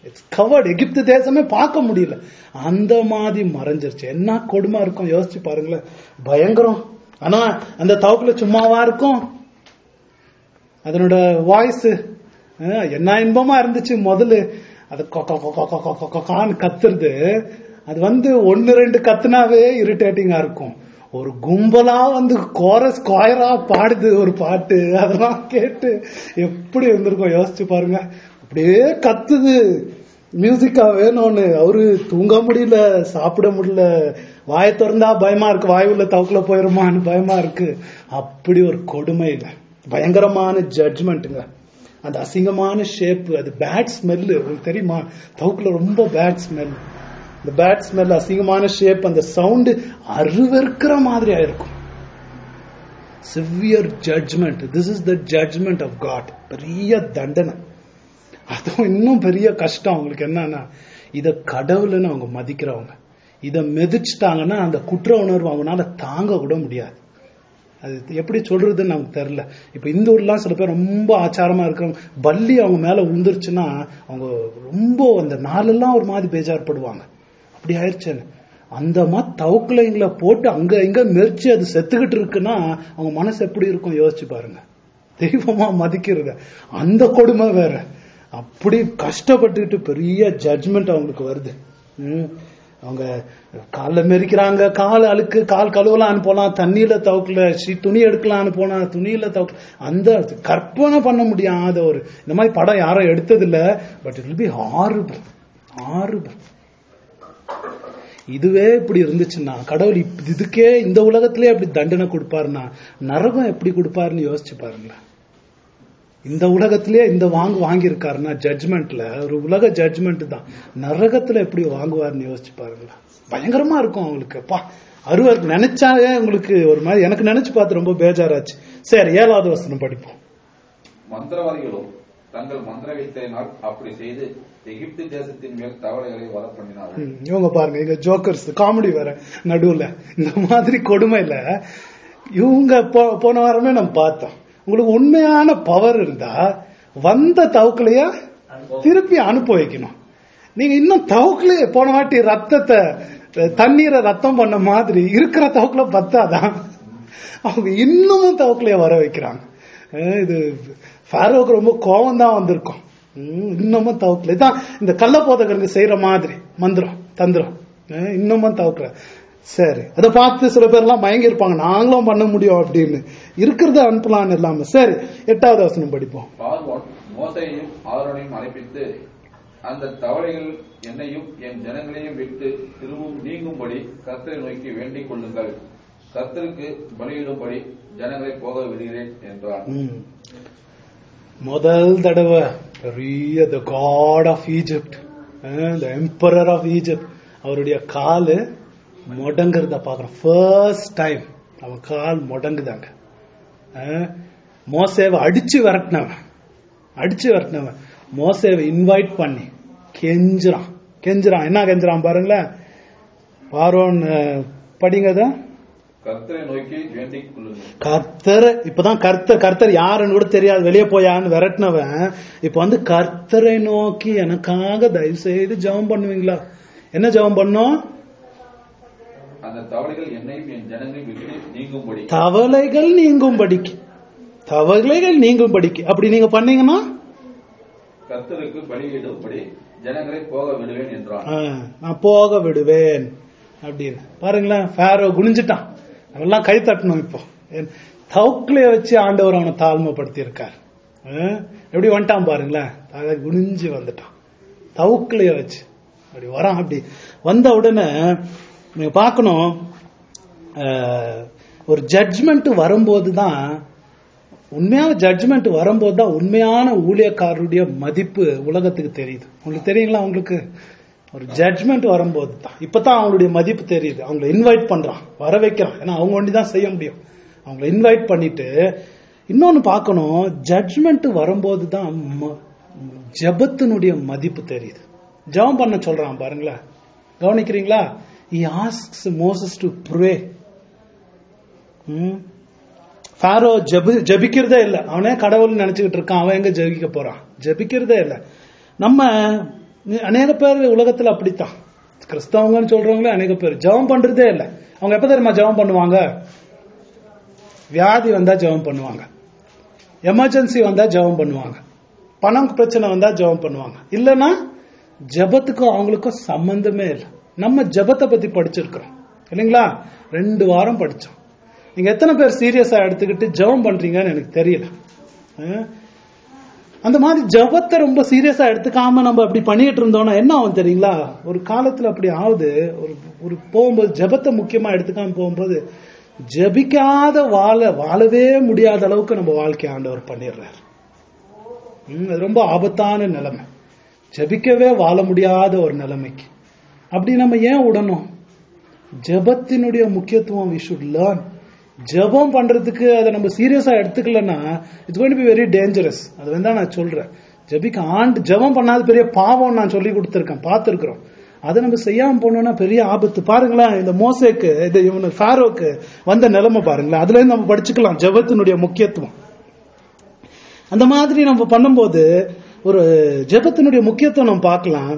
Speaker 1: இட்ஸ் கவர்டு எகிப்து தேசமே பார்க்க முடியல அந்த மாதிரி மறைஞ்சிருச்சு என்ன கொடுமை இருக்கும் யோசிச்சு பாருங்களேன் பயங்கரம் ஆனா அந்த தவக்குல சும்மாவா இருக்கும் அதனோட வாய்ஸ் என்ன இன்பமா இருந்துச்சு முதல்ல அது கொ- கொ- கொ- கொ- கொ- கொ- கொ- கொக்கான்னு கத்துறது அது வந்து ஒன்னு ரெண்டு கத்துனாவே இரிட்டேட்டிங்கா இருக்கும் ஒரு கும்பலா வந்து கோரஸ் கோயரா பாடுது ஒரு பாட்டு அதெல்லாம் கேட்டு எப்படி இருந்திருக்கும் யோசிச்சு பாருங்க அப்படியே கத்துது மியூசிக்கா வேணும்னு அவரு தூங்க முடியல சாப்பிட முடியல வாயை திறந்தா பயமா இருக்கு வாய் உள்ள தவக்குல போயிருமான்னு பயமா இருக்கு அப்படி ஒரு கொடுமை இல்ல பயங்கரமான ஜட்ஜ்மெண்ட்டுங்க அந்த அசிங்கமான ஷேப் அது பேட் ஸ்மெல்லு உங்களுக்கு தெரியுமா தவுக்குல ரொம்ப பேட் ஸ்மெல் இந்த பேட் ஸ்மெல் அசிங்கமான ஷேப் அந்த சவுண்டு அருவருக்கிற மாதிரி ஆயிருக்கும் severe judgement this is the judgement of God பெரிய தண்டனை அதுவும் இன்னும் பெரிய கஷ்டம் அவங்களுக்கு என்னன்னா இத கடவுள்னு அவங்க மதிக்கிறவங்க இத மிதிச்சிட்டாங்கன்னா அந்த குற்ற உணர்வு அவங்களால தாங்க கூட முடியாது அது எப்படி சொல்றதுன்னு நமக்கு தெரியல இப்ப இந்த ஊர்லாம் சில பேர் ரொம்ப ஆச்சாரமா இருக்கிறவங்க பல்லி அவங்க மேல உந்துருச்சுன்னா அவங்க ரொம்ப அந்த நாளெல்லாம் ஒரு மாதிரி பேஜார்படுவாங்க அப்படி ஆயிடுச்சுன்னு அந்த மாதிரி தவக்குலைங்களை போட்டு அங்க இங்க மெரிச்சு அது செத்துக்கிட்டு இருக்குன்னா அவங்க மனசு எப்படி இருக்கும் யோசிச்சு பாருங்க தெய்வமா மதிக்கிறது அந்த கொடுமை வேற அப்படி கஷ்டப்பட்டுக்கிட்டு பெரிய ஜட்ஜ்மெண்ட் அவங்களுக்கு வருது ம். அவங்க கால்ல மெரிக்கிறாங்க கால் அழுக்கு கால் கழுவலான்னு போலாம் தண்ணியில தவக்கல சி- துணி எடுக்கலான்னு போனா துணியில தவக்கல அந்த கற்பனை பண்ண முடியாத ஒரு இந்த மாதிரி படம் யாரும் எடுத்தது இல்ல but it be horrible horrible இதுவே இப்படி இருந்துச்சுன்னா கடவுள் இப்ப- இதுக்கே இந்த உலகத்திலே அப்படி தண்டனை கொடுப்பாருன்னா நரகம் எப்படி கொடுப்பாருன்னு யோசிச்சு பாருங்களேன் இந்த உலகத்திலேயே இந்த வாங்கு வாங்கியிருக்காருன்னா ஜட்ஜ்மெண்ட்ல ஒரு உலக ஜட்ஜ்மெண்ட் தான் நரகத்துல எப்படி வாங்குவாருன்னு யோசிச்சு பாருங்களேன் பயங்கரமா இருக்கும் அவங்களுக்கு அப்பா அருவர் நினைச்சாலே உங்களுக்கு ஒரு மாதிரி எனக்கு நினைச்சு பார்த்து ரொம்ப பேஜாராச்சு சரி ஏழாவது வசனம் படிப்போம்
Speaker 2: மந்திரவாதிகளோ தங்கள் மந்திர வித்தையினால் அப்படி செய்து எகிப்து தேசத்தின் மேல் தவளைகளை வர பண்ணினார்கள்
Speaker 1: ம், இவங்க பாருங்க இங்க ஜோக்கர்ஸ் காமெடி வேற நடுவுல இந்த மாதிரி கொடுமையில இவங்க போ- போன வாரமே நம்ம பார்த்தோம் உங்களுக்கு உண்மையான பவர் இருந்தா வந்த தவுக்கலையா திருப்பி அனுப்ப வைக்கணும் நீங்க இன்னும் தவுக்கலையே போன வாட்டி ரத்தத்தை அஹ், தண்ணீரை ரத்தம் பண்ண மாதிரி இருக்கிற தவுக்கல பத்தாதான் அவங்க இன்னமும் தவுக்கலைய வர வைக்கிறாங்க அஹ், இது ஃபாரோக்கு ரொம்ப கோவம் தான் வந்திருக்கும் ம், இன்னமும் தவுக்கல இதான் இந்த கள்ள போதகருங்க செய்யற மாதிரி மந்திரம் தந்திரம் அஹ், இன்னமும் தவுக்கல சரி அதை பார்த்து சில பேர்லாம் மயங்கி இருப்பாங்க நாங்களும் பண்ண முடியும் அப்படின்னு இருக்கிறத அனுப்பலாம்னு இல்லாம சரி எட்டாவது வசனம் படிப்போம்
Speaker 2: பார்வோன் மோசையையும் ஆரோனையும் அழைப்பித்து அந்த தவளைகள் என்னையும் என் ஜனங்களையும் விட்டு திரும்பவும் நீங்கும்படி கர்த்தரை நோக்கி வேண்டிக் கொள்ளுங்கள் கர்த்தருக்கு பலியிடும்படி ஜனங்களை போக விடுகிறேன் என்றான்
Speaker 1: ம். முதல் தடவை பெரிய the god of Egypt the emperor of Egypt அவருடைய காலு முடங்குறத பாக்குறோம் ஃபர்ஸ்ட் டைம் அவன் கால் முடங்குதாங்க அஹ், மோசேவை அடிச்சு விரட்டினவன் அடிச்சு விரட்டினவன் மோசேவை இன்வைட் பண்ணி கெஞ்சுறான் கெஞ்சுறான் என்ன கெஞ்சுறான் பாருங்களேன் பாரோன் படிங்கதா
Speaker 2: கர்த்தரை நோக்கி வேண்டிக் கொள்ளுங்கள்
Speaker 1: கர்த்தர் இப்பதான் கர்த்தர் கர்த்தர் யாருன்னு கூட தெரியாது வெளியே போயான்னு விரட்டினவன் இப்ப வந்து கர்த்தரை நோக்கி எனக்காக தயவு செய்து ஜெபம் பண்ணுவீங்களா என்ன ஜெபம் பண்ணோம்
Speaker 2: அந்த தவளைகள் என்னையும் என் ஜனங்களையும் விட்டு நீங்கும்படி
Speaker 1: தவளைகள் நீங்கும்படிக்கு தவளைகள் நீங்கும்படிக்கு அப்படி நீங்க பண்ணீங்கன்னா
Speaker 2: கர்த்தருக்கு பலியிடும்படி ஜனங்களை போக விடுவேன் என்றான்
Speaker 1: ஆ, நான் போக விடுவேன் அப்படின்னு பாருங்களேன் ஃபேரோ குனிஞ்சிட்டான் அதெல்லாம் கை தட்டணும் இப்போ தவுக்கிலே வச்சு ஆண்டவர் அவனை தாழ்மைப்படுத்தி இருக்கார் எப்படி வந்துட்டான் பாருங்களேன் அதை குனிஞ்சு வந்துட்டான் தவுக்கிலேயே வச்சு அப்படி வரான் அப்படி வந்த உடனே நீங்க பார்க்கணும் அஹ், ஒரு ஜட்ஜ்மெண்ட் வரும்போது தான் உண்மையான ஜட்ஜ்மெண்ட் வரும்போது தான் உண்மையான ஊழியக்காரருடைய மதிப்பு உலகத்துக்கு தெரியுது உங்களுக்கு தெரியுங்களா உங்களுக்கு ஒரு ஜட்ஜ்மெண்ட் வரும்போது தான் இப்பதான் அவங்களுடைய மதிப்பு தெரியுது அவங்களை இன்வைட் பண்றான் வர வைக்கிறான் ஏன்னா அவங்க ஒண்டி தான் செய்ய முடியும் அவங்களை இன்வைட் பண்ணிட்டு இன்னொன்னு பார்க்கணும் ஜட்ஜ்மெண்ட் வரும்போது தான் ம- ஜெபத்தினுடைய மதிப்பு தெரியுது ஜெபம் பண்ண சொல்றான் பாருங்களேன் கவனிக்கிறீங்களா he asks moses to pray ம் ஃபாரோ ஜெபி ஜெபிக்கிறதே இல்ல அவனே கடவுள் நினைச்சுக்கிட்டு இருக்கான் அவன் எங்க ஜெபிக்க போறான் ஜெபிக்கிறதே இல்ல நம்ம அநேக பேர் உலகத்துல அப்படித்தான் கிறிஸ்தவங்கன்னு சொல்றவங்களே அநேக பேர் ஜெபம் பண்றதே இல்லை அவங்க எப்ப தெரியுமா ஜெபம் பண்ணுவாங்க வியாதி வந்தா ஜெபம் பண்ணுவாங்க எமர்ஜென்சி வந்தா ஜெபம் பண்ணுவாங்க பணம் பிரச்சனை வந்தா ஜெபம் பண்ணுவாங்க இல்லைன்னா ஜெபத்துக்கும் அவங்களுக்கும் சம்பந்தமே இல்லை நம்ம ஜெபத்தை பத்தி படிச்சிருக்கிறோம் இல்லைங்களா ரெண்டு வாரம் படிச்சோம் நீங்க எத்தனை பேர் சீரியஸா எடுத்துக்கிட்டு ஜெபம் பண்றீங்கன்னு எனக்கு தெரியல அஹ், அந்த மாதிரி ஜெபத்தை ரொம்ப சீரியஸா எடுத்துக்காம நம்ம அப்படி பண்ணிட்டு இருந்தோம்னா என்ன ஆகும் தெரியுங்களா ஒரு காலத்துல அப்படி ஆகுது ஒரு ஒரு போகும்போது ஜெபத்தை முக்கியமா எடுத்துக்காம போகும்போது ஜெபிக்காத வாழ வாழவே முடியாத அளவுக்கு நம்ம வாழ்க்கை ஆண்டவர் பண்ணிடுறாரு ம், அது ரொம்ப ஆபத்தான நிலைமை ஜெபிக்கவே வாழ முடியாத ஒரு நிலைமைக்கு அப்படி நம்ம ஏன் விடணும் ஜெபத்தினுடைய முக்கியத்துவம் வி ஷுட் லேர்ன் ஜெபம் பண்றதுக்கு அதை நம்ம சீரியஸா எடுத்துக்கலன்னா it's going be very dangerous அது வந்து நான் சொல்றேன் ஜெபிக்க ஆண்டு ஜெபம் பண்ணாத பெரிய பாவம் நான் சொல்லி கொடுத்துருக்கேன் பார்த்துருக்குறோம் அதை நம்ம செய்யாம போனோம்னா பெரிய ஆபத்து பாருங்களேன் இந்த மோசேக்கு இது இவனு ஃபாரோக்கு வந்த நிலைமை பாருங்களேன் அதுல இருந்து நம்ம படிச்சுக்கலாம் ஜெபத்தினுடைய முக்கியத்துவம் அந்த மாதிரி நம்ம பண்ணும்போது ஒரு ஜெபத்தினுடைய முக்கியத்துவம் நம்ம பார்க்கலாம்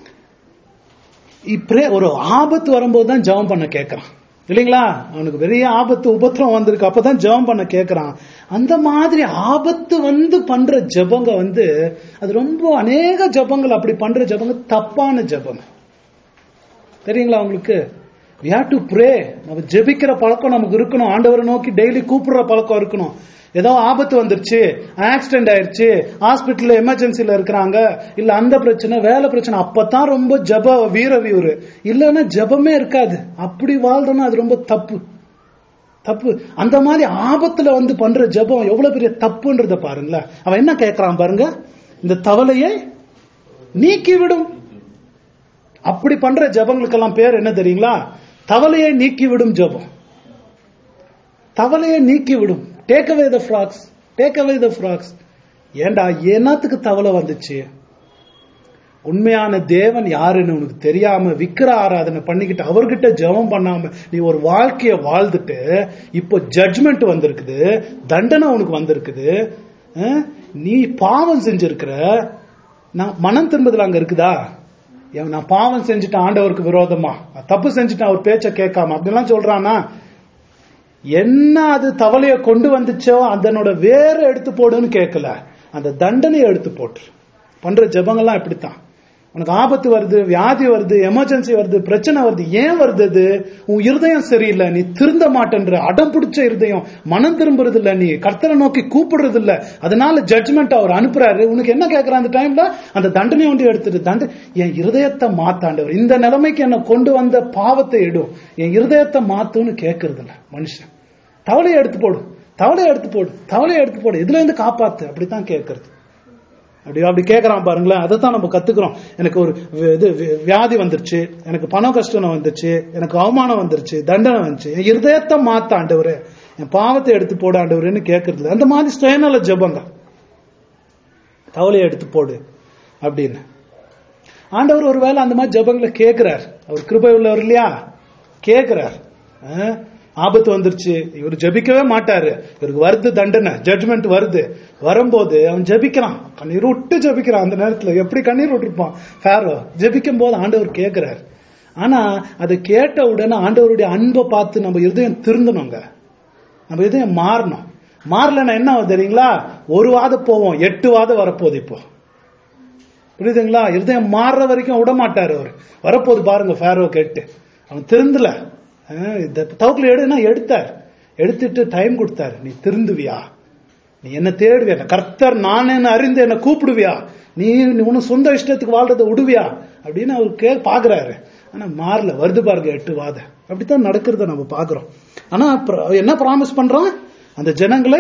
Speaker 1: இப்ப ஒரு ஆபத்து வரும்போது தான் ஜெபம் பண்ண கேட்கறான் இல்லைங்களா அவனுக்கு பெரிய ஆபத்து உபத்திரம் வந்திருக்கு அப்பதான் ஜெபம் பண்ண கேட்கறான் அந்த மாதிரி ஆபத்து வந்து பண்ற ஜெபங்க வந்து அது ரொம்ப அநேக ஜெபங்கள் அப்படி பண்ற ஜெபங்க தப்பான ஜெபம் தெரியுங்களா உங்களுக்கு we have to pray நம்ம ஜெபிக்கிற பழக்கம் நமக்கு இருக்கணும் ஆண்டவரை நோக்கி டெய்லி கூப்பிடுற பழக்கம் இருக்கணும் ஏதோ ஆபத்து வந்துருச்சு ஆக்சிடென்ட் ஆயிருச்சு ஹாஸ்பிட்டல்ல எமர்ஜென்சில இருக்கிறாங்க இல்ல அந்த பிரச்சனை வேலை பிரச்சனை அப்பதான் ரொம்ப ஜப வீர வீரு இல்லைன்னா ஜபமே இருக்காது அப்படி வாழ்றோம்னா அது ரொம்ப தப்பு தப்பு அந்த மாதிரி ஆபத்துல வந்து பண்ற ஜெபம் எவ்வளவு பெரிய தப்புன்றத பாருங்களேன் அவன் என்ன கேட்கறான் பாருங்க இந்த தவளையை நீக்கிவிடும் அப்படி பண்ற ஜெபங்களுக்கெல்லாம் பேர் என்ன தெரியுங்களா தவளையை நீக்கிவிடும் ஜெபம் தவளையை நீக்கிவிடும் take away the frogs take away the frogs ஏண்டா என்னத்துக்கு தவளை வந்துச்சு உண்மையான தேவன் யாருன்னு உனக்கு தெரியாம விக்கிர ஆராதனை பண்ணிக்கிட்டு அவர்கிட்ட ஜெபம் பண்ணாம நீ ஒரு வாழ்க்கைய வாழ்ந்துட்டு இப்போ ஜட்ஜ்மெண்ட் வந்திருக்குது தண்டனை உனக்கு வந்திருக்குது அஹ், நீ பாவம் செஞ்சிருக்கிற நான் மனம் திரும்புதல் அங்க இருக்குதா ஏன் நான் பாவம் செஞ்சுட்டேன் ஆண்டவருக்கு விரோதமா நான் தப்பு செஞ்சுட்டேன் அவர் பேச்ச கேட்காம அப்படிலாம் சொல்றானா என்ன அது தவளைய கொண்டு வந்துச்சோ அதனோட வேற எடுத்து போடுன்னு கேட்கல அந்த தண்டனையை எடுத்து போட்டு பண்ற ஜெபங்கள்லாம் இப்படித்தான் உனக்கு ஆபத்து வருது வியாதி வருது எமர்ஜென்சி வருது பிரச்சனை வருது ஏன் வருது அது உன் இருதயம் சரியில்லை நீ திருந்த மாட்டேன்ற அடம் பிடிச்ச இருதயம் மனம் திரும்புறது இல்ல நீ கர்த்தரை நோக்கி கூப்பிடுறது இல்ல அதனால ஜட்ஜ்மெண்ட் அவர் அனுப்புறாரு உனக்கு என்ன கேட்கற அந்த டைம்ல அந்த தண்டனை ஒன்று எடுத்துட்டு தண்டை என் இருதயத்தை மாத்தாண்டவர் இந்த நிலைமைக்கு என்ன கொண்டு வந்த பாவத்தை எடும் என் இருதயத்தை மாத்துன்னு கேட்கறது இல்ல மனுஷன் தவளையை எடுத்து போடு தவளையை எடுத்து போடு தவளையை எடுத்து போடு இதுல இருந்து காப்பாத்து அப்படித்தான் கேட்கறது அப்படி அப்படி கேட்கறான் பாருங்களேன் அதை தான் நம்ம கத்துக்கிறோம் எனக்கு ஒரு வி- இது வி- வியாதி வந்துருச்சு எனக்கு பண கஷ்டம் வந்துருச்சு எனக்கு அவமானம் வந்துருச்சு தண்டனை வந்துச்சு என் இருதயத்தை மாத்த ஆண்டவரே என் பாவத்தை எடுத்து போட ஆண்டவரேன்னு கேட்கறது இல்ல. அந்த மாதிரி ஸ்ட்ரெயினால ஜெபங்க தவளையை எடுத்து போடு அப்படின்னு ஆண்டவர் ஒருவேளை அந்த மாதிரி ஜெபங்களை கேட்கிறார் அவர் கிருபை உள்ளவர் இல்லையா கேட்கிறார் அஹ், ஆபத்து வந்துருச்சு இவர் ஜெபிக்கவே மாட்டாரு இவருக்கு வருது தண்டனை ஜட்ஜ்மெண்ட் வருது வரும்போது அவன் ஜெபிக்கிறான் கண்ணீர் விட்டு ஜெபிக்கிறான் அந்த நேரத்துல எப்படி கண்ணீர் விட்டுருப்பான் ஃபேரோ ஜெபிக்கும் போது ஆண்டவர் கேட்கிறார் ஆனா அதை கேட்ட உடனே ஆண்டவருடைய அன்பை பார்த்து நம்ம இருதயம் திருந்தணுங்க நம்ம இதயம் மாறணும் மாறலன்னா என்ன ஆகும் தெரியுங்களா ஒரு வாதம் போவோம் எட்டு வாதம் வரப்போகுது இப்போ புரியுதுங்களா இருதயம் மாறுற வரைக்கும் விட மாட்டாரு அவர் வரப்போகுது பாருங்க ஃபேரோ கேட்டு அவன் திருந்தல அஹ் இந்த தவக்குல எடுனா எடுத்தார் எடுத்துட்டு டைம் கொடுத்தாரு நீ திருந்துவியா நீ என்ன தேடுவியா நான் கர்த்தர் நான் என்ன அறிந்து என்ன கூப்பிடுவியா நீ உனக்கு சொந்த இஷ்டத்துக்கு வாழ்றதை விடுவியா அப்படின்னு அவர் கே பாக்குறாரு ஆனா மாறல வருது பாருங்க எட்டு வாத அப்படித்தான் நடக்கிறத நம்ம பாக்குறோம் ஆனா பிர- என்ன ப்ராமிஸ் பண்றான் அந்த ஜனங்களை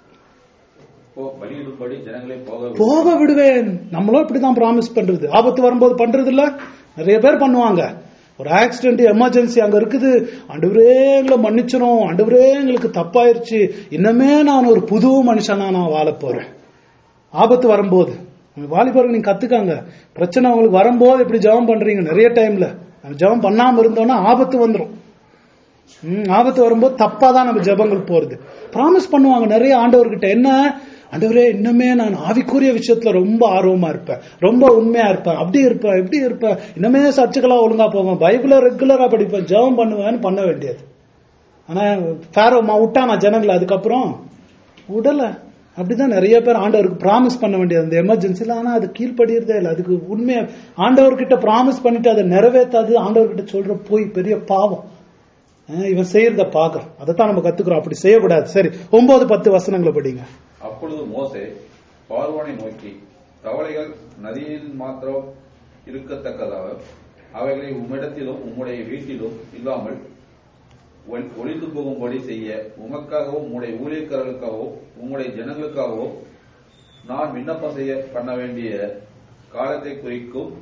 Speaker 2: போ பலியிடும்படி ஜனங்களை போக விடு.
Speaker 1: போக விடுவேன் நம்மளும் இப்படிதான் ப்ராமிஸ் பண்றது ஆபத்து வரும்போது பண்றது இல்ல நிறைய பேர் பண்ணுவாங்க ஒரு ஆக்சிடென்ட் எமர்ஜென்சி அங்க இருக்குது ஆண்டவரே எங்களை மன்னிச்சிரும் ஆண்டவரே எங்களுக்கு தப்பாயிருச்சு இன்னமே நான் ஒரு புது மனுஷனா நான் வாழ போறேன் ஆபத்து வரும்போது உங்க வாலிபர்கள் நீங்க கத்துக்காங்க பிரச்சனை உங்களுக்கு வரும்போது இப்படி ஜெபம் பண்றீங்க நிறைய டைம்ல நம்ம ஜெபம் பண்ணாம இருந்தோம்னா ஆபத்து வந்துரும் ம், ஆபத்து வரும்போது தப்பா தான் நம்ம ஜெபங்கள் போறது ப்ராமிஸ் பண்ணுவாங்க நிறைய ஆண்டவர்கிட்ட என்ன ஆண்டவரே இன்னுமே நான் ஆவிக்குரிய விஷயத்துல ரொம்ப ஆர்வமா இருப்பேன் ரொம்ப உண்மையா இருப்பேன் அப்படி இருப்பேன் இப்படி இருப்பேன் இன்னுமே சர்ச்சுக்கெல்லாம் ஒழுங்கா போவேன் பைபிள ரெகுலரா படிப்பேன் ஜெபம் பண்ணுவேன்னு பண்ண வேண்டியது ஆனா ஃபேரோமா விட்டானா ஜனங்களை அதுக்கப்புறம் விடல அப்படிதான் நிறைய பேர் ஆண்டவருக்கு ப்ராமிஸ் பண்ண வேண்டியது அந்த எமர்ஜென்சில ஆனா அது கீழ்ப்படியறதே இல்லை அதுக்கு உண்மையா ஆண்டவர்கிட்ட ப்ராமிஸ் பண்ணிட்டு அதை நிறைவேற்றாது ஆண்டவர்கிட்ட சொல்ற போய் பெரிய பாவம் அஹ் இவன் செய்யறத பாக்குறோம் அதைத்தான் நம்ம கத்துக்கிறோம் அப்படி செய்யக்கூடாது சரி ஒன்பது பத்து வசனங்களை படிங்க
Speaker 2: அப்பொழுது மோசே பார்வோனை நோக்கி தவளைகள் நதியில் மாத்திரம் இருக்கத்தக்கதாக அவைகளை உம்மிடத்திலும் உம்முடைய வீட்டிலும் இல்லாமல் ஒளி- ஒளிந்து போகும்படி செய்ய உமக்காகவும் உம்முடைய ஊழியக்காரர்களுக்காகவும் உம்முடைய ஜனங்களுக்காகவும் நான் விண்ணப்பம் செய்ய பண்ண வேண்டிய காலத்தை குறிக்கும்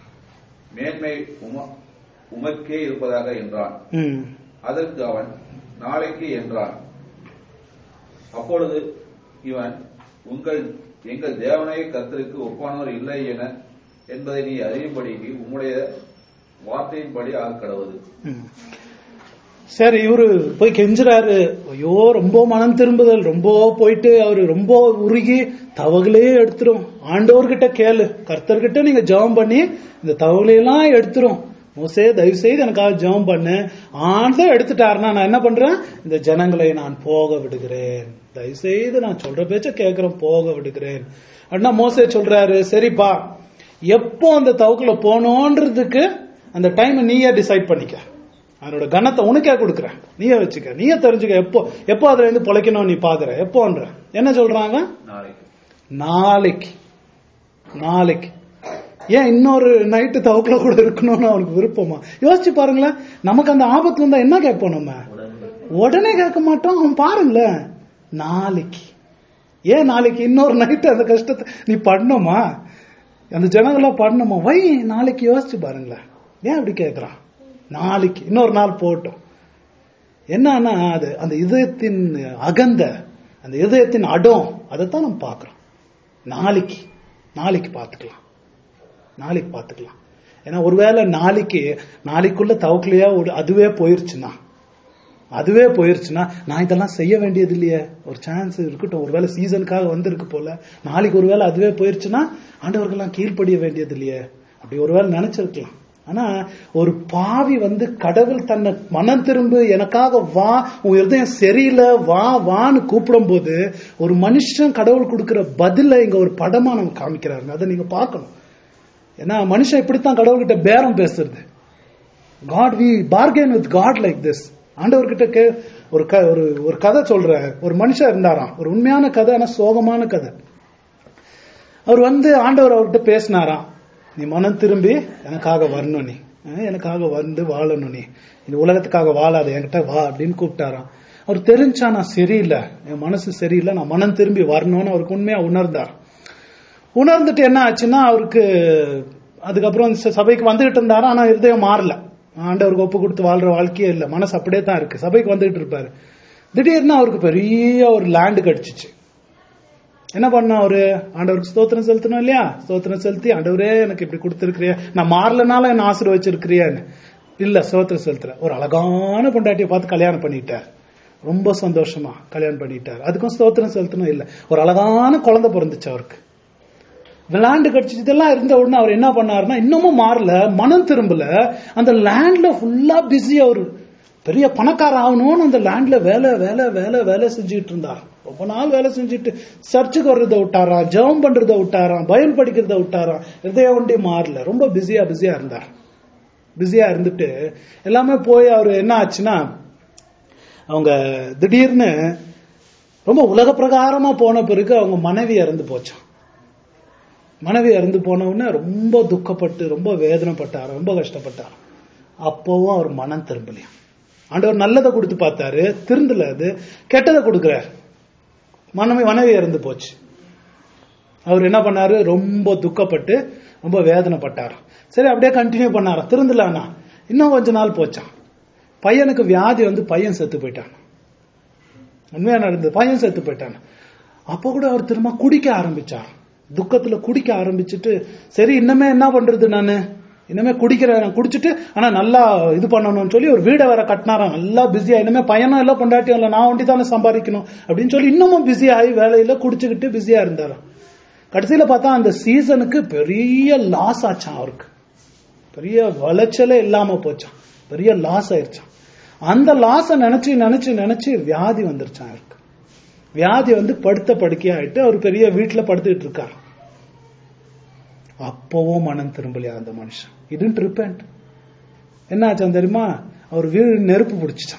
Speaker 2: மேன்மை உம- உமக்கே இருப்பதாக என்றான்
Speaker 1: ம்
Speaker 2: அதற்கு அவன் நாளைக்கு என்றான் அப்பொழுது இவன் உங்கள் எங்கள் தேவனாய கர்த்தருக்கு ஒப்பானவர் இல்லை என என்பதை நீ அறியும்படிக்கு உம்முடைய வார்த்தையின்படி ஆக கடவுது
Speaker 1: ம். சரி இவரு போய் கெஞ்சுறாரு ஐயோ ரொம்ப மனம் திரும்புதல் ரொம்ப போயிட்டு அவரு ரொம்ப உருகி தவகளே எடுத்துரும் ஆண்டவர்கிட்ட கேளு கர்த்தர்கிட்ட நீங்க ஜெபம் பண்ணி இந்த தவகளையெல்லாம் எடுத்துரும் மோசே தயவு செய்து எனக்காக ஜெபம் பண்ணு ஆண்டதான் எடுத்துட்டாருன்னா நான் என்ன பண்றேன் இந்த ஜனங்களை நான் போக விடுகிறேன் தயவு செய்து நான் சொல்ற பேச்ச கேட்கிறேன் போக விடுகிறேன் அண்ணா மோசே சொல்றாரு சரிப்பா எப்போ அந்த தவக்குல போனோன்றதுக்கு அந்த டைம் நீயே டிசைட் பண்ணிக்க அதனோட கனத்தை உனக்கே கொடுக்குறேன் நீயே வச்சுக்க நீயே தெரிஞ்சுக்க எப்போ எப்போ அதுல இருந்து பொழைக்கணும் நீ பாக்குற எப்போன்ற என்ன சொல்றாங்க
Speaker 2: நாளைக்கு
Speaker 1: நாளைக்கு நாளைக்கு ஏன் இன்னொரு நைட்டு தவக்குல கூட இருக்கணும்னு அவனுக்கு விருப்பமா யோசிச்சு பாருங்களேன் நமக்கு அந்த ஆபத்து வந்தா என்ன கேட்போம் நம்ம உடனே கேட்க மாட்டோம் அவன் பாருங்களேன் நாளைக்கு ஏன் நாளைக்கு இன்னொரு நைட்டு அந்த கஷ்டத்தை நீ பண்ணுமா அந்த ஜனங்களாம் பண்ணணுமா வை நாளைக்கு யோசிச்சு பாருங்களேன் ஏன் அப்படி கேட்கறான் நாளைக்கு இன்னொரு நாள் போட்டோம் என்னன்னா அது அந்த இதயத்தின் அகந்த அந்த இதயத்தின் அடம் அதைத்தான் நம்ம பார்க்கிறோம் நாளைக்கு நாளைக்கு பார்த்துக்கலாம் நாளைக்கு பார்த்துக்கலாம் ஏன்னா ஒருவேளை நாளைக்கு நாளைக்குள்ள தவக்கலையா ஒரு அதுவே போயிருச்சுன்னா அதுவே போயிருச்சுன்னா நான் இதெல்லாம் செய்ய வேண்டியது இல்லையே ஒரு சான்ஸ் இருக்கட்டும் ஒருவேளை சீசனுக்காக வந்திருக்கு போல நாளைக்கு ஒருவேளை அதுவே போயிருச்சுன்னா ஆண்டவர்கள்லாம் கீழ்ப்படிய வேண்டியது இல்லையே அப்படி ஒருவேளை நினைச்சிருக்கலாம் ஆனா ஒரு பாவி வந்து கடவுள் தன்னை மனம் திரும்பு எனக்காக வா உன் இருதயம் சரியில்லை வா வான்னு கூப்பிடும் போது ஒரு மனுஷன் கடவுள் கொடுக்கிற பதில இங்க ஒரு படமா நம்ம காமிக்கிறாருங்க அதை நீங்க பார்க்கணும் ஏன்னா மனுஷன் இப்படித்தான் கடவுள்கிட்ட பேரம் பேசுறது God we bargain with God like this ஆண்டவர்கிட்ட கே ஒரு க ஒரு ஒரு கதை சொல்றேன் ஒரு மனுஷன் இருந்தாராம் ஒரு உண்மையான கதை ஆனா சோகமான கதை அவர் வந்து ஆண்டவர் அவர்கிட்ட பேசினாராம் நீ மனம் திரும்பி எனக்காக வரணும் நீ அஹ் எனக்காக வந்து வாழணும் நீ இந்த உலகத்துக்காக வாழாத என்கிட்ட வா அப்படின்னு கூப்பிட்டாராம் அவர் தெரிஞ்சா நான் சரியில்லை என் மனசு சரியில்லை நான் மனம் திரும்பி வரணும்னு அவருக்கு உண்மையா உணர்ந்தார் உணர்ந்துட்டு என்ன ஆச்சுன்னா அவருக்கு அதுக்கப்புறம் ச- சபைக்கு வந்துகிட்டு இருந்தாரு ஆனா இருதயம் மாறல ஆண்டவருக்கு ஒப்பு கொடுத்து வாழ்ற வாழ்க்கையே இல்ல மனசு அப்படியே தான் இருக்கு சபைக்கு வந்துகிட்டு இருப்பாரு திடீர்னு அவருக்கு பெரிய ஒரு லேண்டு கிடைச்சிச்சு என்ன பண்ண அவரு ஆண்டவருக்கு ஸ்தோத்திரம் செலுத்தணும் இல்லையா ஸ்தோத்திரம் செலுத்தி ஆண்டவரே எனக்கு இப்படி கொடுத்துருக்கிறிய நான் மாறலனால என்ன ஆசீர்வச்சிருக்கிறியான்னு இல்ல ஸ்தோத்திரம் செலுத்துற ஒரு அழகான பொண்டாட்டியை பார்த்து கல்யாணம் பண்ணிட்டார் ரொம்ப சந்தோஷமா கல்யாணம் பண்ணிட்டார் அதுக்கும் ஸ்தோத்திரம் செலுத்தணும் இல்ல ஒரு அழகான குழந்தை பிறந்துச்சு அவருக்கு லேண்டு கிடைச்சிச்சு இதெல்லாம் இருந்த உடனே அவர் என்ன பண்ணாருன்னா இன்னமும் மாறல மனம் திரும்பல அந்த லேண்ட்ல ஃபுல்லா பிஸி அவரு பெரிய பணக்கார ஆகணும்னு அந்த லேண்ட்ல வேலை வேலை வேலை வேலை செஞ்சுட்டு இருந்தார் ரொம்ப நாள் வேலை செஞ்சுட்டு சர்ச்சுக்கு வர்றதை விட்டாராம் ஜெபம் பண்றதை விட்டாராம் பைபிள் படிக்கிறத விட்டாராம் இதய ஒண்டி மாறல ரொம்ப பிஸியா பிஸியா இருந்தார் பிஸியா இருந்துட்டு எல்லாமே போய் அவர் என்ன ஆச்சுன்னா அவங்க திடீர்னு ரொம்ப உலக பிரகாரமா போன பிறகு அவங்க மனைவி இறந்து போச்சான் மனைவி இறந்து போன உடனே ரொம்ப துக்கப்பட்டு ரொம்ப வேதனைப்பட்டார் ரொம்ப கஷ்டப்பட்டார் அப்பவும் அவர் மனம் திரும்பலையா ஆண்டவர் நல்லதை கொடுத்து பார்த்தாரு திருந்தல அது கெட்டதை கொடுக்கிறார் மனைவி மனைவி இறந்து போச்சு அவர் என்ன பண்ணாரு ரொம்ப துக்கப்பட்டு ரொம்ப வேதனைப்பட்டார் சரி அப்படியே கண்டினியூ பண்ணாராம் திருந்தலானா இன்னும் கொஞ்ச நாள் போச்சான் பையனுக்கு வியாதி வந்து பையன் செத்து போயிட்டான் உண்மையா நடந்தது பையன் செத்து போயிட்டான் அப்ப கூட அவர் திரும்ப குடிக்க ஆரம்பிச்சார் துக்கத்துல குடிக்க ஆரம்பிச்சுட்டு சரி இன்னமே என்ன பண்றது நானு இனிமே குடிக்கிற நான் குடிச்சிட்டு ஆனா நல்லா இது பண்ணணும்னு சொல்லி ஒரு வீடை வேற கட்டினாராம் நல்லா பிஸியா இனிமே பையனும் எல்லாம் பொண்டாட்டியும் இல்லை நான் ஒண்டி தானே சம்பாதிக்கணும் அப்படின்னு சொல்லி இன்னமும் பிஸி ஆகி வேலையில குடிச்சுக்கிட்டு பிஸியா இருந்தாராம் கடைசியில பார்த்தா அந்த சீசனுக்கு பெரிய லாஸ் ஆச்சான் அவருக்கு பெரிய விளைச்சலே இல்லாம போச்சான் பெரிய லாஸ் ஆயிருச்சான் அந்த லாஸ நினைச்சு நினைச்சு நினைச்சு வியாதி வந்துருச்சான் அவருக்கு வியாதி வந்து படுத்த படுக்கையாயிட்டு அவர் பெரிய வீட்டுல படுத்துக்கிட்டு இருக்காரு அப்பவும் மனம் திரும்பலையா அந்த மனுஷன் இதுன்ட்டு ரிப்பேண்ட் என்ன ஆச்சான் தெரியுமா அவர் வீடு நெருப்பு பிடிச்சிச்சான்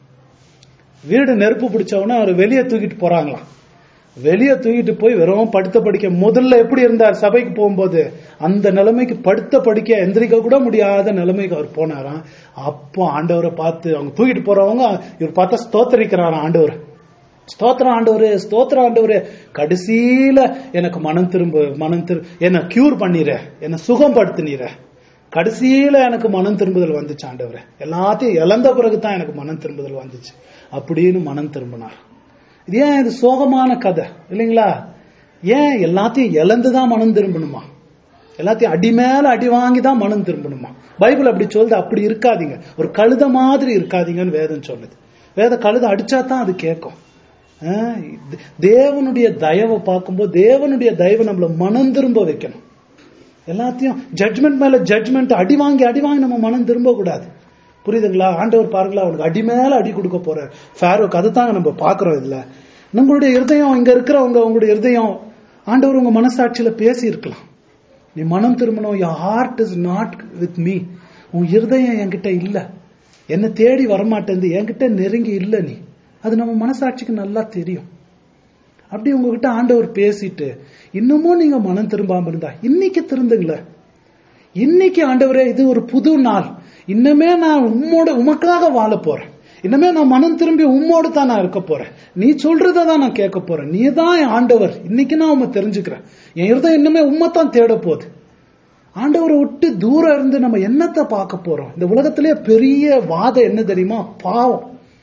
Speaker 1: வீடு நெருப்பு பிடிச்சவொடனே அவர் வெளியே தூக்கிட்டு போறாங்களாம் வெளியே தூக்கிட்டு போய் வெறும் படுத்த படிக்க முதல்ல எப்படி இருந்தார் சபைக்கு போகும்போது அந்த நிலைமைக்கு படுத்த படிக்க எந்திரிக்க கூட முடியாத நிலைமைக்கு அவர் போனாராம் அப்போ ஆண்டவரை பார்த்து அவங்க தூக்கிட்டு போறவங்க இவர் பார்த்தா ஸ்தோத்தரிக்கிறாராம் ஆண்டவர் ஸ்தோத்திரம் ஆண்டவரு ஸ்தோத்திரம் ஆண்டவரு கடைசியில எனக்கு மனம் திரும்ப மனம் திரு என்ன கியூர் பண்ணிற என்ன சுகப்படுத்தினீர கடைசியில எனக்கு மனம் திரும்புதல் வந்துச்சு ஆண்டவரே எல்லாத்தையும் இழந்த பிறகுதான் எனக்கு மனம் திரும்புதல் வந்துச்சு அப்படின்னு மனம் திரும்பினார் இது ஏன் இது சோகமான கதை இல்லைங்களா ஏன் எல்லாத்தையும் இழந்துதான் மனம் திரும்பணுமா எல்லாத்தையும் அடி மேல அடி வாங்கி தான் மனம் திரும்பணுமா பைபிள் அப்படி சொல்லுது அப்படி இருக்காதீங்க ஒரு கழுத மாதிரி இருக்காதீங்கன்னு வேதம் சொல்லுது வேத கழுத அடிச்சா தான் அது கேட்கும் ஆஹ் இது- தேவனுடைய தயவை பார்க்கும்போது தேவனுடைய தயவை நம்மள மனம் திரும்ப வைக்கணும் எல்லாத்தையும் ஜட்மெண்ட் மேல ஜட்மெண்ட் அடி வாங்கி அடி வாங்கி நம்ம மனம் திரும்ப கூடாது புரியுதுங்களா ஆண்டவர் பாருங்களா அவனுக்கு அடி மேல அடி கொடுக்க போறார் ஃபேரோக்கு அதை தாங்க நம்ம பாக்குறோம் இதுல நம்மளுடைய இருதயம் இங்க இருக்கிறவங்க உங்களுடைய இருதயம் ஆண்டவர் உங்க மனசாட்சியில பேசி இருக்கலாம் நீ மனம் திரும்பணும் your heart is not with me உன் இருதயம் என்கிட்ட இல்ல என்ன தேடி வரமாட்டேங்குது என்கிட்ட நெருங்கி இல்ல நீ அது நம்ம மனசாட்சிக்கு நல்லா தெரியும் அப்படி உங்ககிட்ட ஆண்டவர் பேசிட்டு இன்னமும் நீங்க மனம் திரும்பாம இருந்தா இன்னைக்கு திருந்துங்களேன் இன்னைக்கு ஆண்டவரே இது ஒரு புது நாள் இன்னமே நான் உம்மோட உமக்காக வாழ போறேன் இன்னமே நான் மனம் திரும்பி உம்மோடு தான் நான் இருக்க போறேன் நீ சொல்றதை தான் நான் கேட்க போறேன் நீ தான் என் ஆண்டவர் இன்னைக்கு நான் உண்மை தெரிஞ்சுக்கிறேன் என் இருதயம் இன்னுமே உண்மைத்தான் தேட போகுது ஆண்டவரை விட்டு தூரம் இருந்து நம்ம என்னத்தை பார்க்க போறோம் இந்த உலகத்திலே பெரிய வாதம் என்ன தெரியுமா பாவம்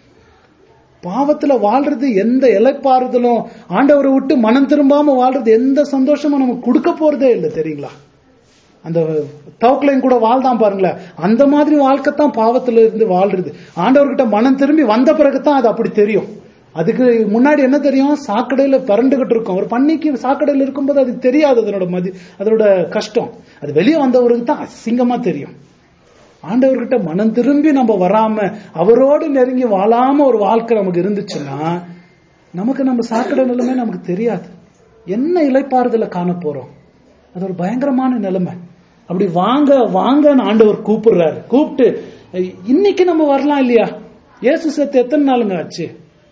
Speaker 1: பாவத்துல வாழ்றது எந்த இலைப்பாறுதலும் ஆண்டவரை விட்டு மனம் திரும்பாம வாழ்றது எந்த சந்தோஷமும் நமக்கு கொடுக்க போறதே இல்லை தெரியுங்களா அந்த தவக்கலையும் கூட வாழ்தான் பாருங்களேன் அந்த மாதிரி வாழ்க்கை தான் பாவத்துல இருந்து வாழ்றது ஆண்டவர்கிட்ட மனம் திரும்பி வந்த பிறகுதான் அது அப்படி தெரியும் அதுக்கு முன்னாடி என்ன தெரியும் சாக்கடையில பரண்டுகிட்டு இருக்கும் ஒரு பன்னிக்கு சாக்கடையில இருக்கும்போது அது தெரியாது அதனோட மதி அதனோட கஷ்டம் அது வெளியே வந்தவருக்கு தான் அசிங்கமா தெரியும் ஆண்டவர்கிட்ட மனம் திரும்பி நம்ம வராம அவரோடு நெருங்கி வாழாம ஒரு வாழ்க்கை நமக்கு இருந்துச்சுன்னா நமக்கு நம்ம சாக்கடை நிலைமை நமக்கு தெரியாது என்ன இலைப்பாறுதல காண போறோம் அது ஒரு பயங்கரமான நிலைமை அப்படி வாங்க வாங்கன்னு ஆண்டவர் கூப்பிடுறாரு கூப்பிட்டு இன்னைக்கு நம்ம வரலாம் இல்லையா இயேசு செத்து எத்தனை நாளுங்க ஆச்சு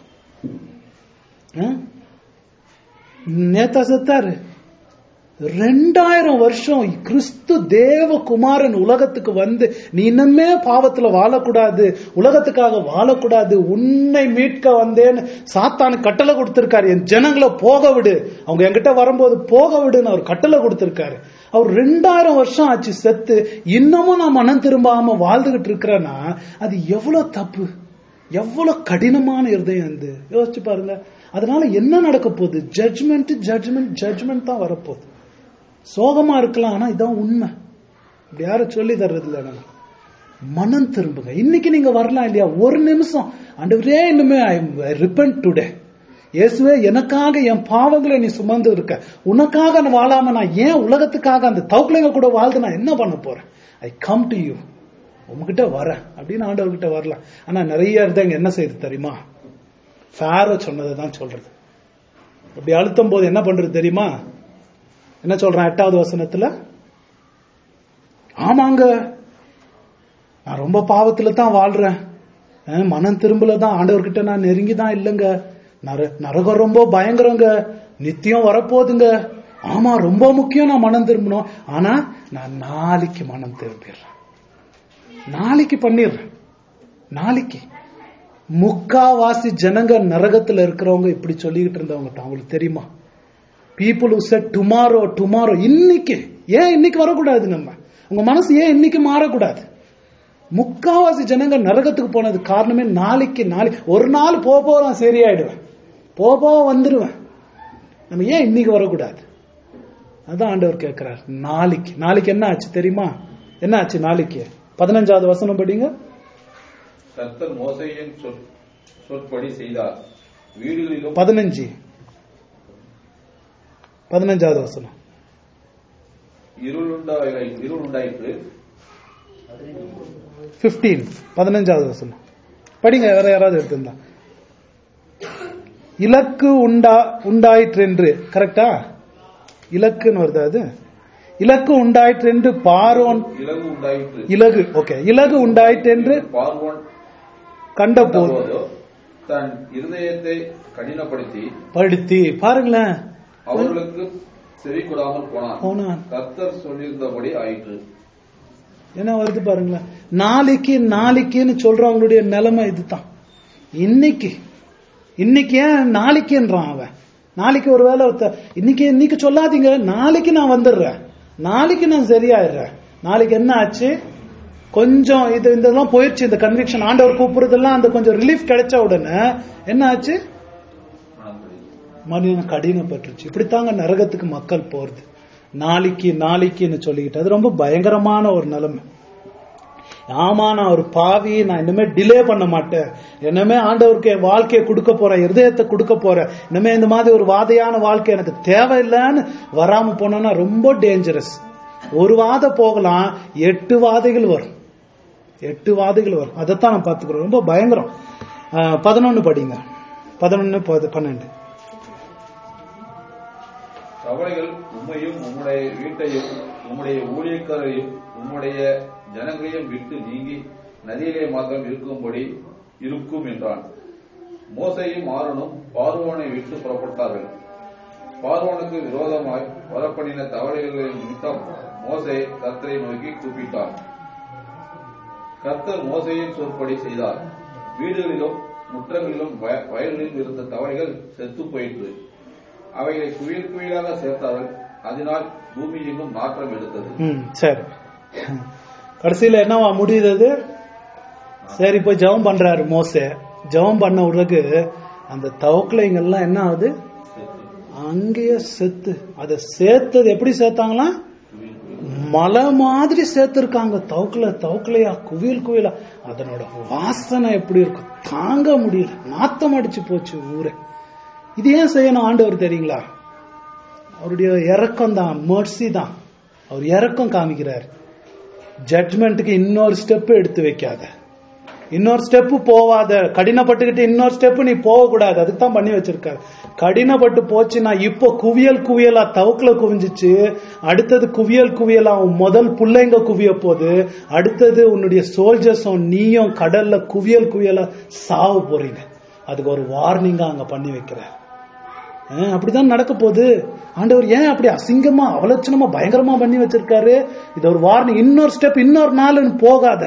Speaker 1: ஆ? நேத்தா செத்தாரு ரெண்டாயிரம் வருஷம் கிறிஸ்து தேவ குமாரன் உலகத்துக்கு வந்து நீ இன்னமே பாவத்துல வாழக்கூடாது உலகத்துக்காக வாழக்கூடாது உன்னை மீட்க வந்தேன்னு சாத்தானு கட்டளை கொடுத்திருக்காரு என் ஜனங்களை போக விடு அவங்க என்கிட்ட வரும்போது போக விடுன்னு அவர் கட்டளை கொடுத்திருக்காரு அவர் ரெண்டாயிரம் வருஷம் ஆச்சு செத்து இன்னமும் நான் மனம் திரும்பாம வாழ்ந்துகிட்டு இருக்கிறேன்னா அது எவ்வளவு தப்பு எவ்வளவு கடினமான இருதயம் இது யோசிச்சு பாருங்க அதனால என்ன நடக்க போகுது ஜட்ஜ்மெண்ட் ஜட்ஜ்மெண்ட் ஜட்ஜ்மெண்ட் தான் வரப்போகுது சோகமா இருக்கலாம் ஆனா இதான் உண்மை இப்படி யாரும் சொல்லி தர்றது இல்லை நம்ம மனம் திரும்புங்க இன்னைக்கு நீங்க வரலாம் இல்லையா ஒரு நிமிஷம் ஆண்டவரே இன்னுமே ஐ ரிப்பன் டுடே இயேசுவே எனக்காக என் பாவங்களை நீ சுமந்து இருக்க உனக்காக நான் வாழாம நான் ஏன் உலகத்துக்காக அந்த தவுக்கலைங்க கூட வாழ்ந்து நான் என்ன பண்ண போறேன் ஐ கம் டு யூ உங்ககிட்ட வரேன் அப்படின்னு ஆண்டவர்கிட்ட வரலாம் ஆனா நிறைய இருந்தவங்க என்ன செய்யுது தெரியுமா ஃபேரோ சொன்னதை தான் சொல்றது அப்படி அழுத்தும் போது என்ன பண்றது தெரியுமா என்ன சொல்றான் எட்டாவது வசனத்துல ஆமாங்க நான் ரொம்ப பாவத்துல தான் வாழ்றேன் அஹ் மனம் திரும்பல தான் ஆண்டவர்கிட்ட நான் நெருங்கி தான் இல்லைங்க நர நரகம் ரொம்ப பயங்கரங்க நித்தியம் வரப்போகுதுங்க ஆமா ரொம்ப முக்கியம் நான் மனம் திரும்பணும் ஆனா நான் நாளைக்கு மனம் திரும்பிடுறேன் நாளைக்கு பண்ணிடுறேன் நாளைக்கு முக்காவாசி ஜனங்க நரகத்துல இருக்கிறவங்க இப்படி சொல்லிக்கிட்டு இருந்தவங்க அவங்களுக்கு தெரியுமா people who said tomorrow tomorrow இன்னைக்கு ஏன் இன்னைக்கு வரக்கூடாது நம்ம உங்க மனசு ஏன் இன்னைக்கு மாறக்கூடாது முக்காவாசி ஜனங்க நரகத்துக்கு போனது காரணமே நாளைக்கு நாளை ஒரு நாள் போக போக நான் சரியாயிடுவேன் போக போக வந்துருவேன் நம்ம ஏன் இன்னைக்கு வரக்கூடாது அதான் ஆண்டவர் கேட்கிறார் நாளைக்கு நாளைக்கு என்ன ஆச்சு தெரியுமா என்ன ஆச்சு நாளைக்கு பதினஞ்சாவது வசனம் படிங்க
Speaker 2: கர்த்தர் மோசையின் சொற்- சொற்படி செய்தார் வீடுகளிலும்
Speaker 1: பதினஞ்சு பதினஞ்சாவது வசனம்
Speaker 2: இருளுண்டாய் இருள் உண்டாயிற்று
Speaker 1: பிப்டீன் பதினஞ்சாவது வசனம் படிங்க வேற யாராவது எடுத்திருந்தா இலக்கு உண்டா உண்டாயிற்று என்று கரெக்டா இலக்குன்னு வருது அது இலக்கு உண்டாயிற்று என்று பாரோன்
Speaker 2: இலகு உண்டாயிற்று
Speaker 1: இலகு ஓகே இலகு உண்டாயிற்று என்று
Speaker 2: பார்வோன்
Speaker 1: கண்டபோது
Speaker 2: போதோ தன் இருதயத்தை கடினப்படுத்தி
Speaker 1: படுத்தி பாருங்களேன்
Speaker 2: அவர்களுக்கு செவி கொடாமல் போனான்
Speaker 1: போனான்
Speaker 2: கர்த்தர் சொல்லியிருந்தபடி ஆயிற்று
Speaker 1: என்ன வருது பாருங்களேன் நாளைக்கு நாளைக்குன்னு சொல்றவங்களுடைய நிலைமை இதுதான் இன்னைக்கு இன்னைக்கு ஏன் நாளைக்குன்றான் அவன் நாளைக்கு ஒரு வேலை இன்னைக்கு இன்னைக்கு சொல்லாதீங்க நாளைக்கு நான் வந்துடுறேன் நாளைக்கு நான் சரியாயிடுறேன் நாளைக்கு என்ன ஆச்சு கொஞ்சம் இது இதெல்லாம் போயிடுச்சு இந்த கன்விக்ஷன் ஆண்டவர் கூப்பிடுறதெல்லாம் அந்த கொஞ்சம் ரிலீஃப் கிடைச்ச உடனே என்ன ஆச்சு மனிதன் கடினப்பட்டுருச்சு இப்படித்தாங்க நரகத்துக்கு மக்கள் போறது நாளைக்கு நாளைக்குன்னு சொல்லிக்கிட்டு அது ரொம்ப பயங்கரமான ஒரு நிலைமை ஆமா நான் ஒரு பாவி நான் இனிமே டிலே பண்ண மாட்டேன் இனிமே ஆண்டவருக்கு என் வாழ்க்கையை கொடுக்க போறேன் இருதயத்தை கொடுக்க போறேன் இனிமே இந்த மாதிரி ஒரு வாதையான வாழ்க்கை எனக்கு தேவையில்லைன்னு வராம போனோம்னா ரொம்ப டேஞ்சரஸ் ஒரு வாதை போகலாம் எட்டு வாதைகள் வரும் எட்டு வாதைகள் வரும் அதைத்தான் நான் பார்த்துக்கிறோம் ரொம்ப பயங்கரம் பதினொன்னு படிங்க பதினொன்னு பன்னெண்டு
Speaker 2: கவலைகள் உம்மையும் உம்முடைய வீட்டையும் உம்முடைய ஊழியக்காரரையும் உம்முடைய ஜனங்களையும் விட்டு நீங்கி நதியிலே மாத்திரம் இருக்கும்படி இருக்கும் என்றான் மோசையும் ஆரோனும் பார்வோனை விட்டு புறப்பட்டார்கள் பார்வோனுக்கு விரோதமாய் வரப்பண்ணின தவளைகளின் நிமித்தம் மோசே கர்த்தரை நோக்கி கூப்பிட்டான் கர்த்தர் மோசையின் சொற்படி செய்தார் வீடுகளிலும் முற்றங்களிலும் வய- வயல்களிலும் இருந்த தவளைகள் செத்துப் போயிற்று அவைகளை குயில் குயிலாக சேர்த்தார்கள் அதனால் பூமி எங்கும் நாற்றம் எடுத்தது
Speaker 1: ம் சரி கடைசியில என்னவா முடியுது அது சரி போய் ஜெபம் பண்றாரு மோசே ஜெபம் பண்ண உடனே அந்த தவக்கலைங்கெல்லாம் என்ன ஆகுது அங்கேயே செத்து அதை சேர்த்தது எப்படி சேர்த்தாங்களா மலை மாதிரி சேர்த்திருக்காங்க தவக்கல தவக்கலையா குவியல் குவியலா அதனோட வாசனை எப்படி இருக்கும் தாங்க முடியல நாத்தம் அடிச்சு போச்சு ஊரே இது ஏன் செய்யணும் ஆண்டவர் தெரியுங்களா அவருடைய இறக்கம் தான் மர்சி தான் அவர் இறக்கம் காமிக்கிறார் ஜட்மெண்ட்டுக்கு இன்னொரு ஸ்டெப் எடுத்து வைக்காத இன்னொரு ஸ்டெப் போவாத கடினப்பட்டுக்கிட்டு இன்னொரு ஸ்டெப் நீ போக கூடாது அதுக்கு தான் பண்ணி வச்சிருக்காரு கடினப்பட்டு போச்சுன்னா இப்போ குவியல் குவியலா தவுக்குல குவிஞ்சிச்சு அடுத்தது குவியல் குவியலா உன் முதல் புள்ளைங்க குவிய போது அடுத்தது உன்னுடைய சோல்ஜர்ஸும் நீயும் கடல்ல குவியல் குவியலா சாவ போறீங்க அதுக்கு ஒரு வார்னிங்கா அங்க பண்ணி வைக்கிறார் அஹ் அப்படிதான் நடக்க போகுது ஆண்டவர் ஏன் அப்படி அசிங்கமா அவலட்சணமா பயங்கரமா பண்ணி வச்சிருக்காரு இது ஒரு வார்னிங் இன்னொரு ஸ்டெப் இன்னொரு நாள்னு போகாத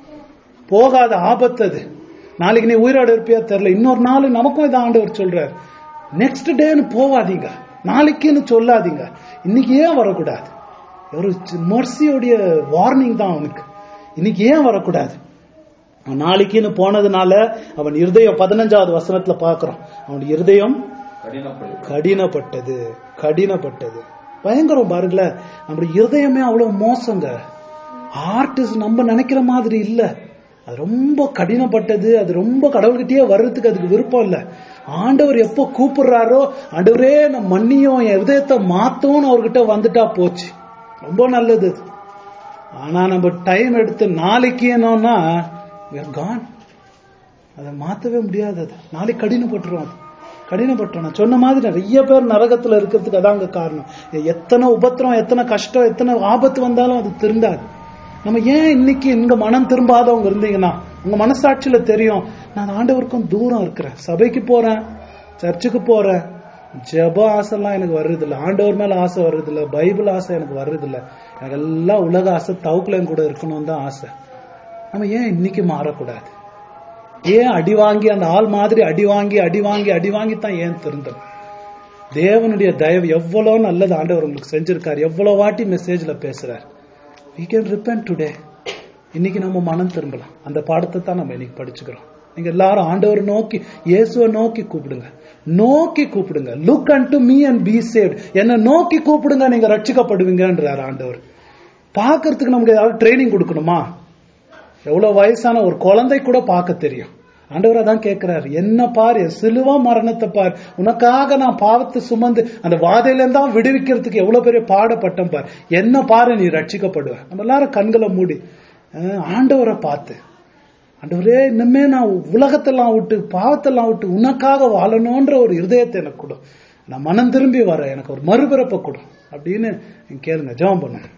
Speaker 1: போகாத ஆபத்து அது நாளைக்கு நீ உயிரோட இருப்பியா தெரியல இன்னொரு நாள் நமக்கும் இதை ஆண்டவர் சொல்றாரு நெக்ஸ்ட் டேன்னு போவாதீங்க நாளைக்குன்னு சொல்லாதீங்க இன்னைக்கு ஏன் வரக்கூடாது ஒரு மர்சியோடைய வார்னிங் தான் அவனுக்கு இன்னைக்கு ஏன் வரக்கூடாது அவன் நாளைக்குன்னு போனதுனால அவன் இருதயம் பதினஞ்சாவது வசனத்துல பாக்குறோம் அவன் இருதயம்
Speaker 2: கடினப்படும்
Speaker 1: கடினப்பட்டது கடினப்பட்டது பயங்கரம் பாருங்களேன் நம்முடைய இருதயமே அவ்வளவு மோசங்க ஆர்டிஸ்ட் நம்ம நினைக்கிற மாதிரி இல்ல அது ரொம்ப கடினப்பட்டது அது ரொம்ப கடவுள்கிட்டயே வர்றதுக்கு அதுக்கு விருப்பம் இல்ல ஆண்டவர் எப்போ கூப்பிடுறாரோ ஆண்டவரே நம்ம மண்ணியும் என் இருதயத்தை மாத்தோம்னு அவர்கிட்ட வந்துட்டா போச்சு ரொம்ப நல்லது அது. ஆனா நம்ம டைம் எடுத்து நாளைக்கு என்னன்னா கான் அதை மாத்தவே முடியாது அது நாளைக்கு கடினப்பட்டுரும் அது கடினப்பட்டோம் நான் சொன்ன மாதிரி நிறைய பேர் நரகத்துல இருக்கிறதுக்கு அதாங்க காரணம் எத்தனை உபத்திரம் எத்தனை கஷ்டம் எத்தனை ஆபத்து வந்தாலும் அது திருந்தாது நம்ம ஏன் இன்னைக்கு இங்க மனம் திரும்பாதவங்க இருந்தீங்கன்னா உங்க மனசாட்சியில தெரியும் நான் ஆண்டவருக்கும் தூரம் இருக்கிறேன் சபைக்கு போறேன் சர்ச்சுக்கு போறேன் ஜெப ஆசைலாம் எனக்கு வர்றதில்ல ஆண்டவர் மேல ஆசை வர்றதில்ல பைபிள் ஆசை எனக்கு வர்றதில்ல எனக்கு எல்லாம் உலக ஆசை தவுக்குலையும் கூட இருக்கணும்னு தான் ஆசை நம்ம ஏன் இன்னைக்கு மாறக்கூடாது ஏன் அடி வாங்கி அந்த ஆள் மாதிரி அடி வாங்கி அடி வாங்கி அடி வாங்கி தான் ஏன் திருந்தோம் தேவனுடைய தயவு எவ்வளவு நல்லது ஆண்டவர் உங்களுக்கு செஞ்சிருக்காரு எவ்வளவு வாட்டி மெசேஜ்ல பேசுறார் we can repent டுடே இன்னைக்கு நம்ம மனம் திரும்பலாம் அந்த பாடத்தை தான் நம்ம இன்னைக்கு படிச்சுக்கிறோம் நீங்க எல்லாரும் ஆண்டவர் நோக்கி இயேசுவை நோக்கி கூப்பிடுங்க நோக்கி கூப்பிடுங்க look unto me and be saved என்ன நோக்கி கூப்பிடுங்க நீங்க ரட்சிக்கப்படுவீங்கன்றார் ஆண்டவர் பார்க்கறதுக்கு நமக்கு ஏதாவது ட்ரைனிங் கொடுக்கணுமா எவ்வளவு வயசான ஒரு குழந்தை கூட பார்க்க தெரியும் ஆண்டவர் அதான் கேட்கிறாரு என்ன பாரு என் சிலுவா மரணத்தை பார் உனக்காக நான் பாவத்தை சுமந்து அந்த வாதையில இருந்தா விடுவிக்கிறதுக்கு எவ்வளவு பெரிய பாடப்பட்டேன் பார் என்ன பாரு நீ ரட்சிக்கப்படுவ நம்ம எல்லாரும் கண்களை மூடி அஹ், ஆண்டவரை பார்த்து ஆண்டவரே இன்னுமே நான் உலகத்தெல்லாம் விட்டு பாவத்தெல்லாம் விட்டு உனக்காக வாழணும்ன்ற ஒரு இருதயத்தை எனக்கு கொடு நான் மனம் திரும்பி வரேன் எனக்கு ஒரு மறுபிறப்பை கொடு அப்படின்னு நீங்க கேளுங்க ஜெபம் பண்ணுங்க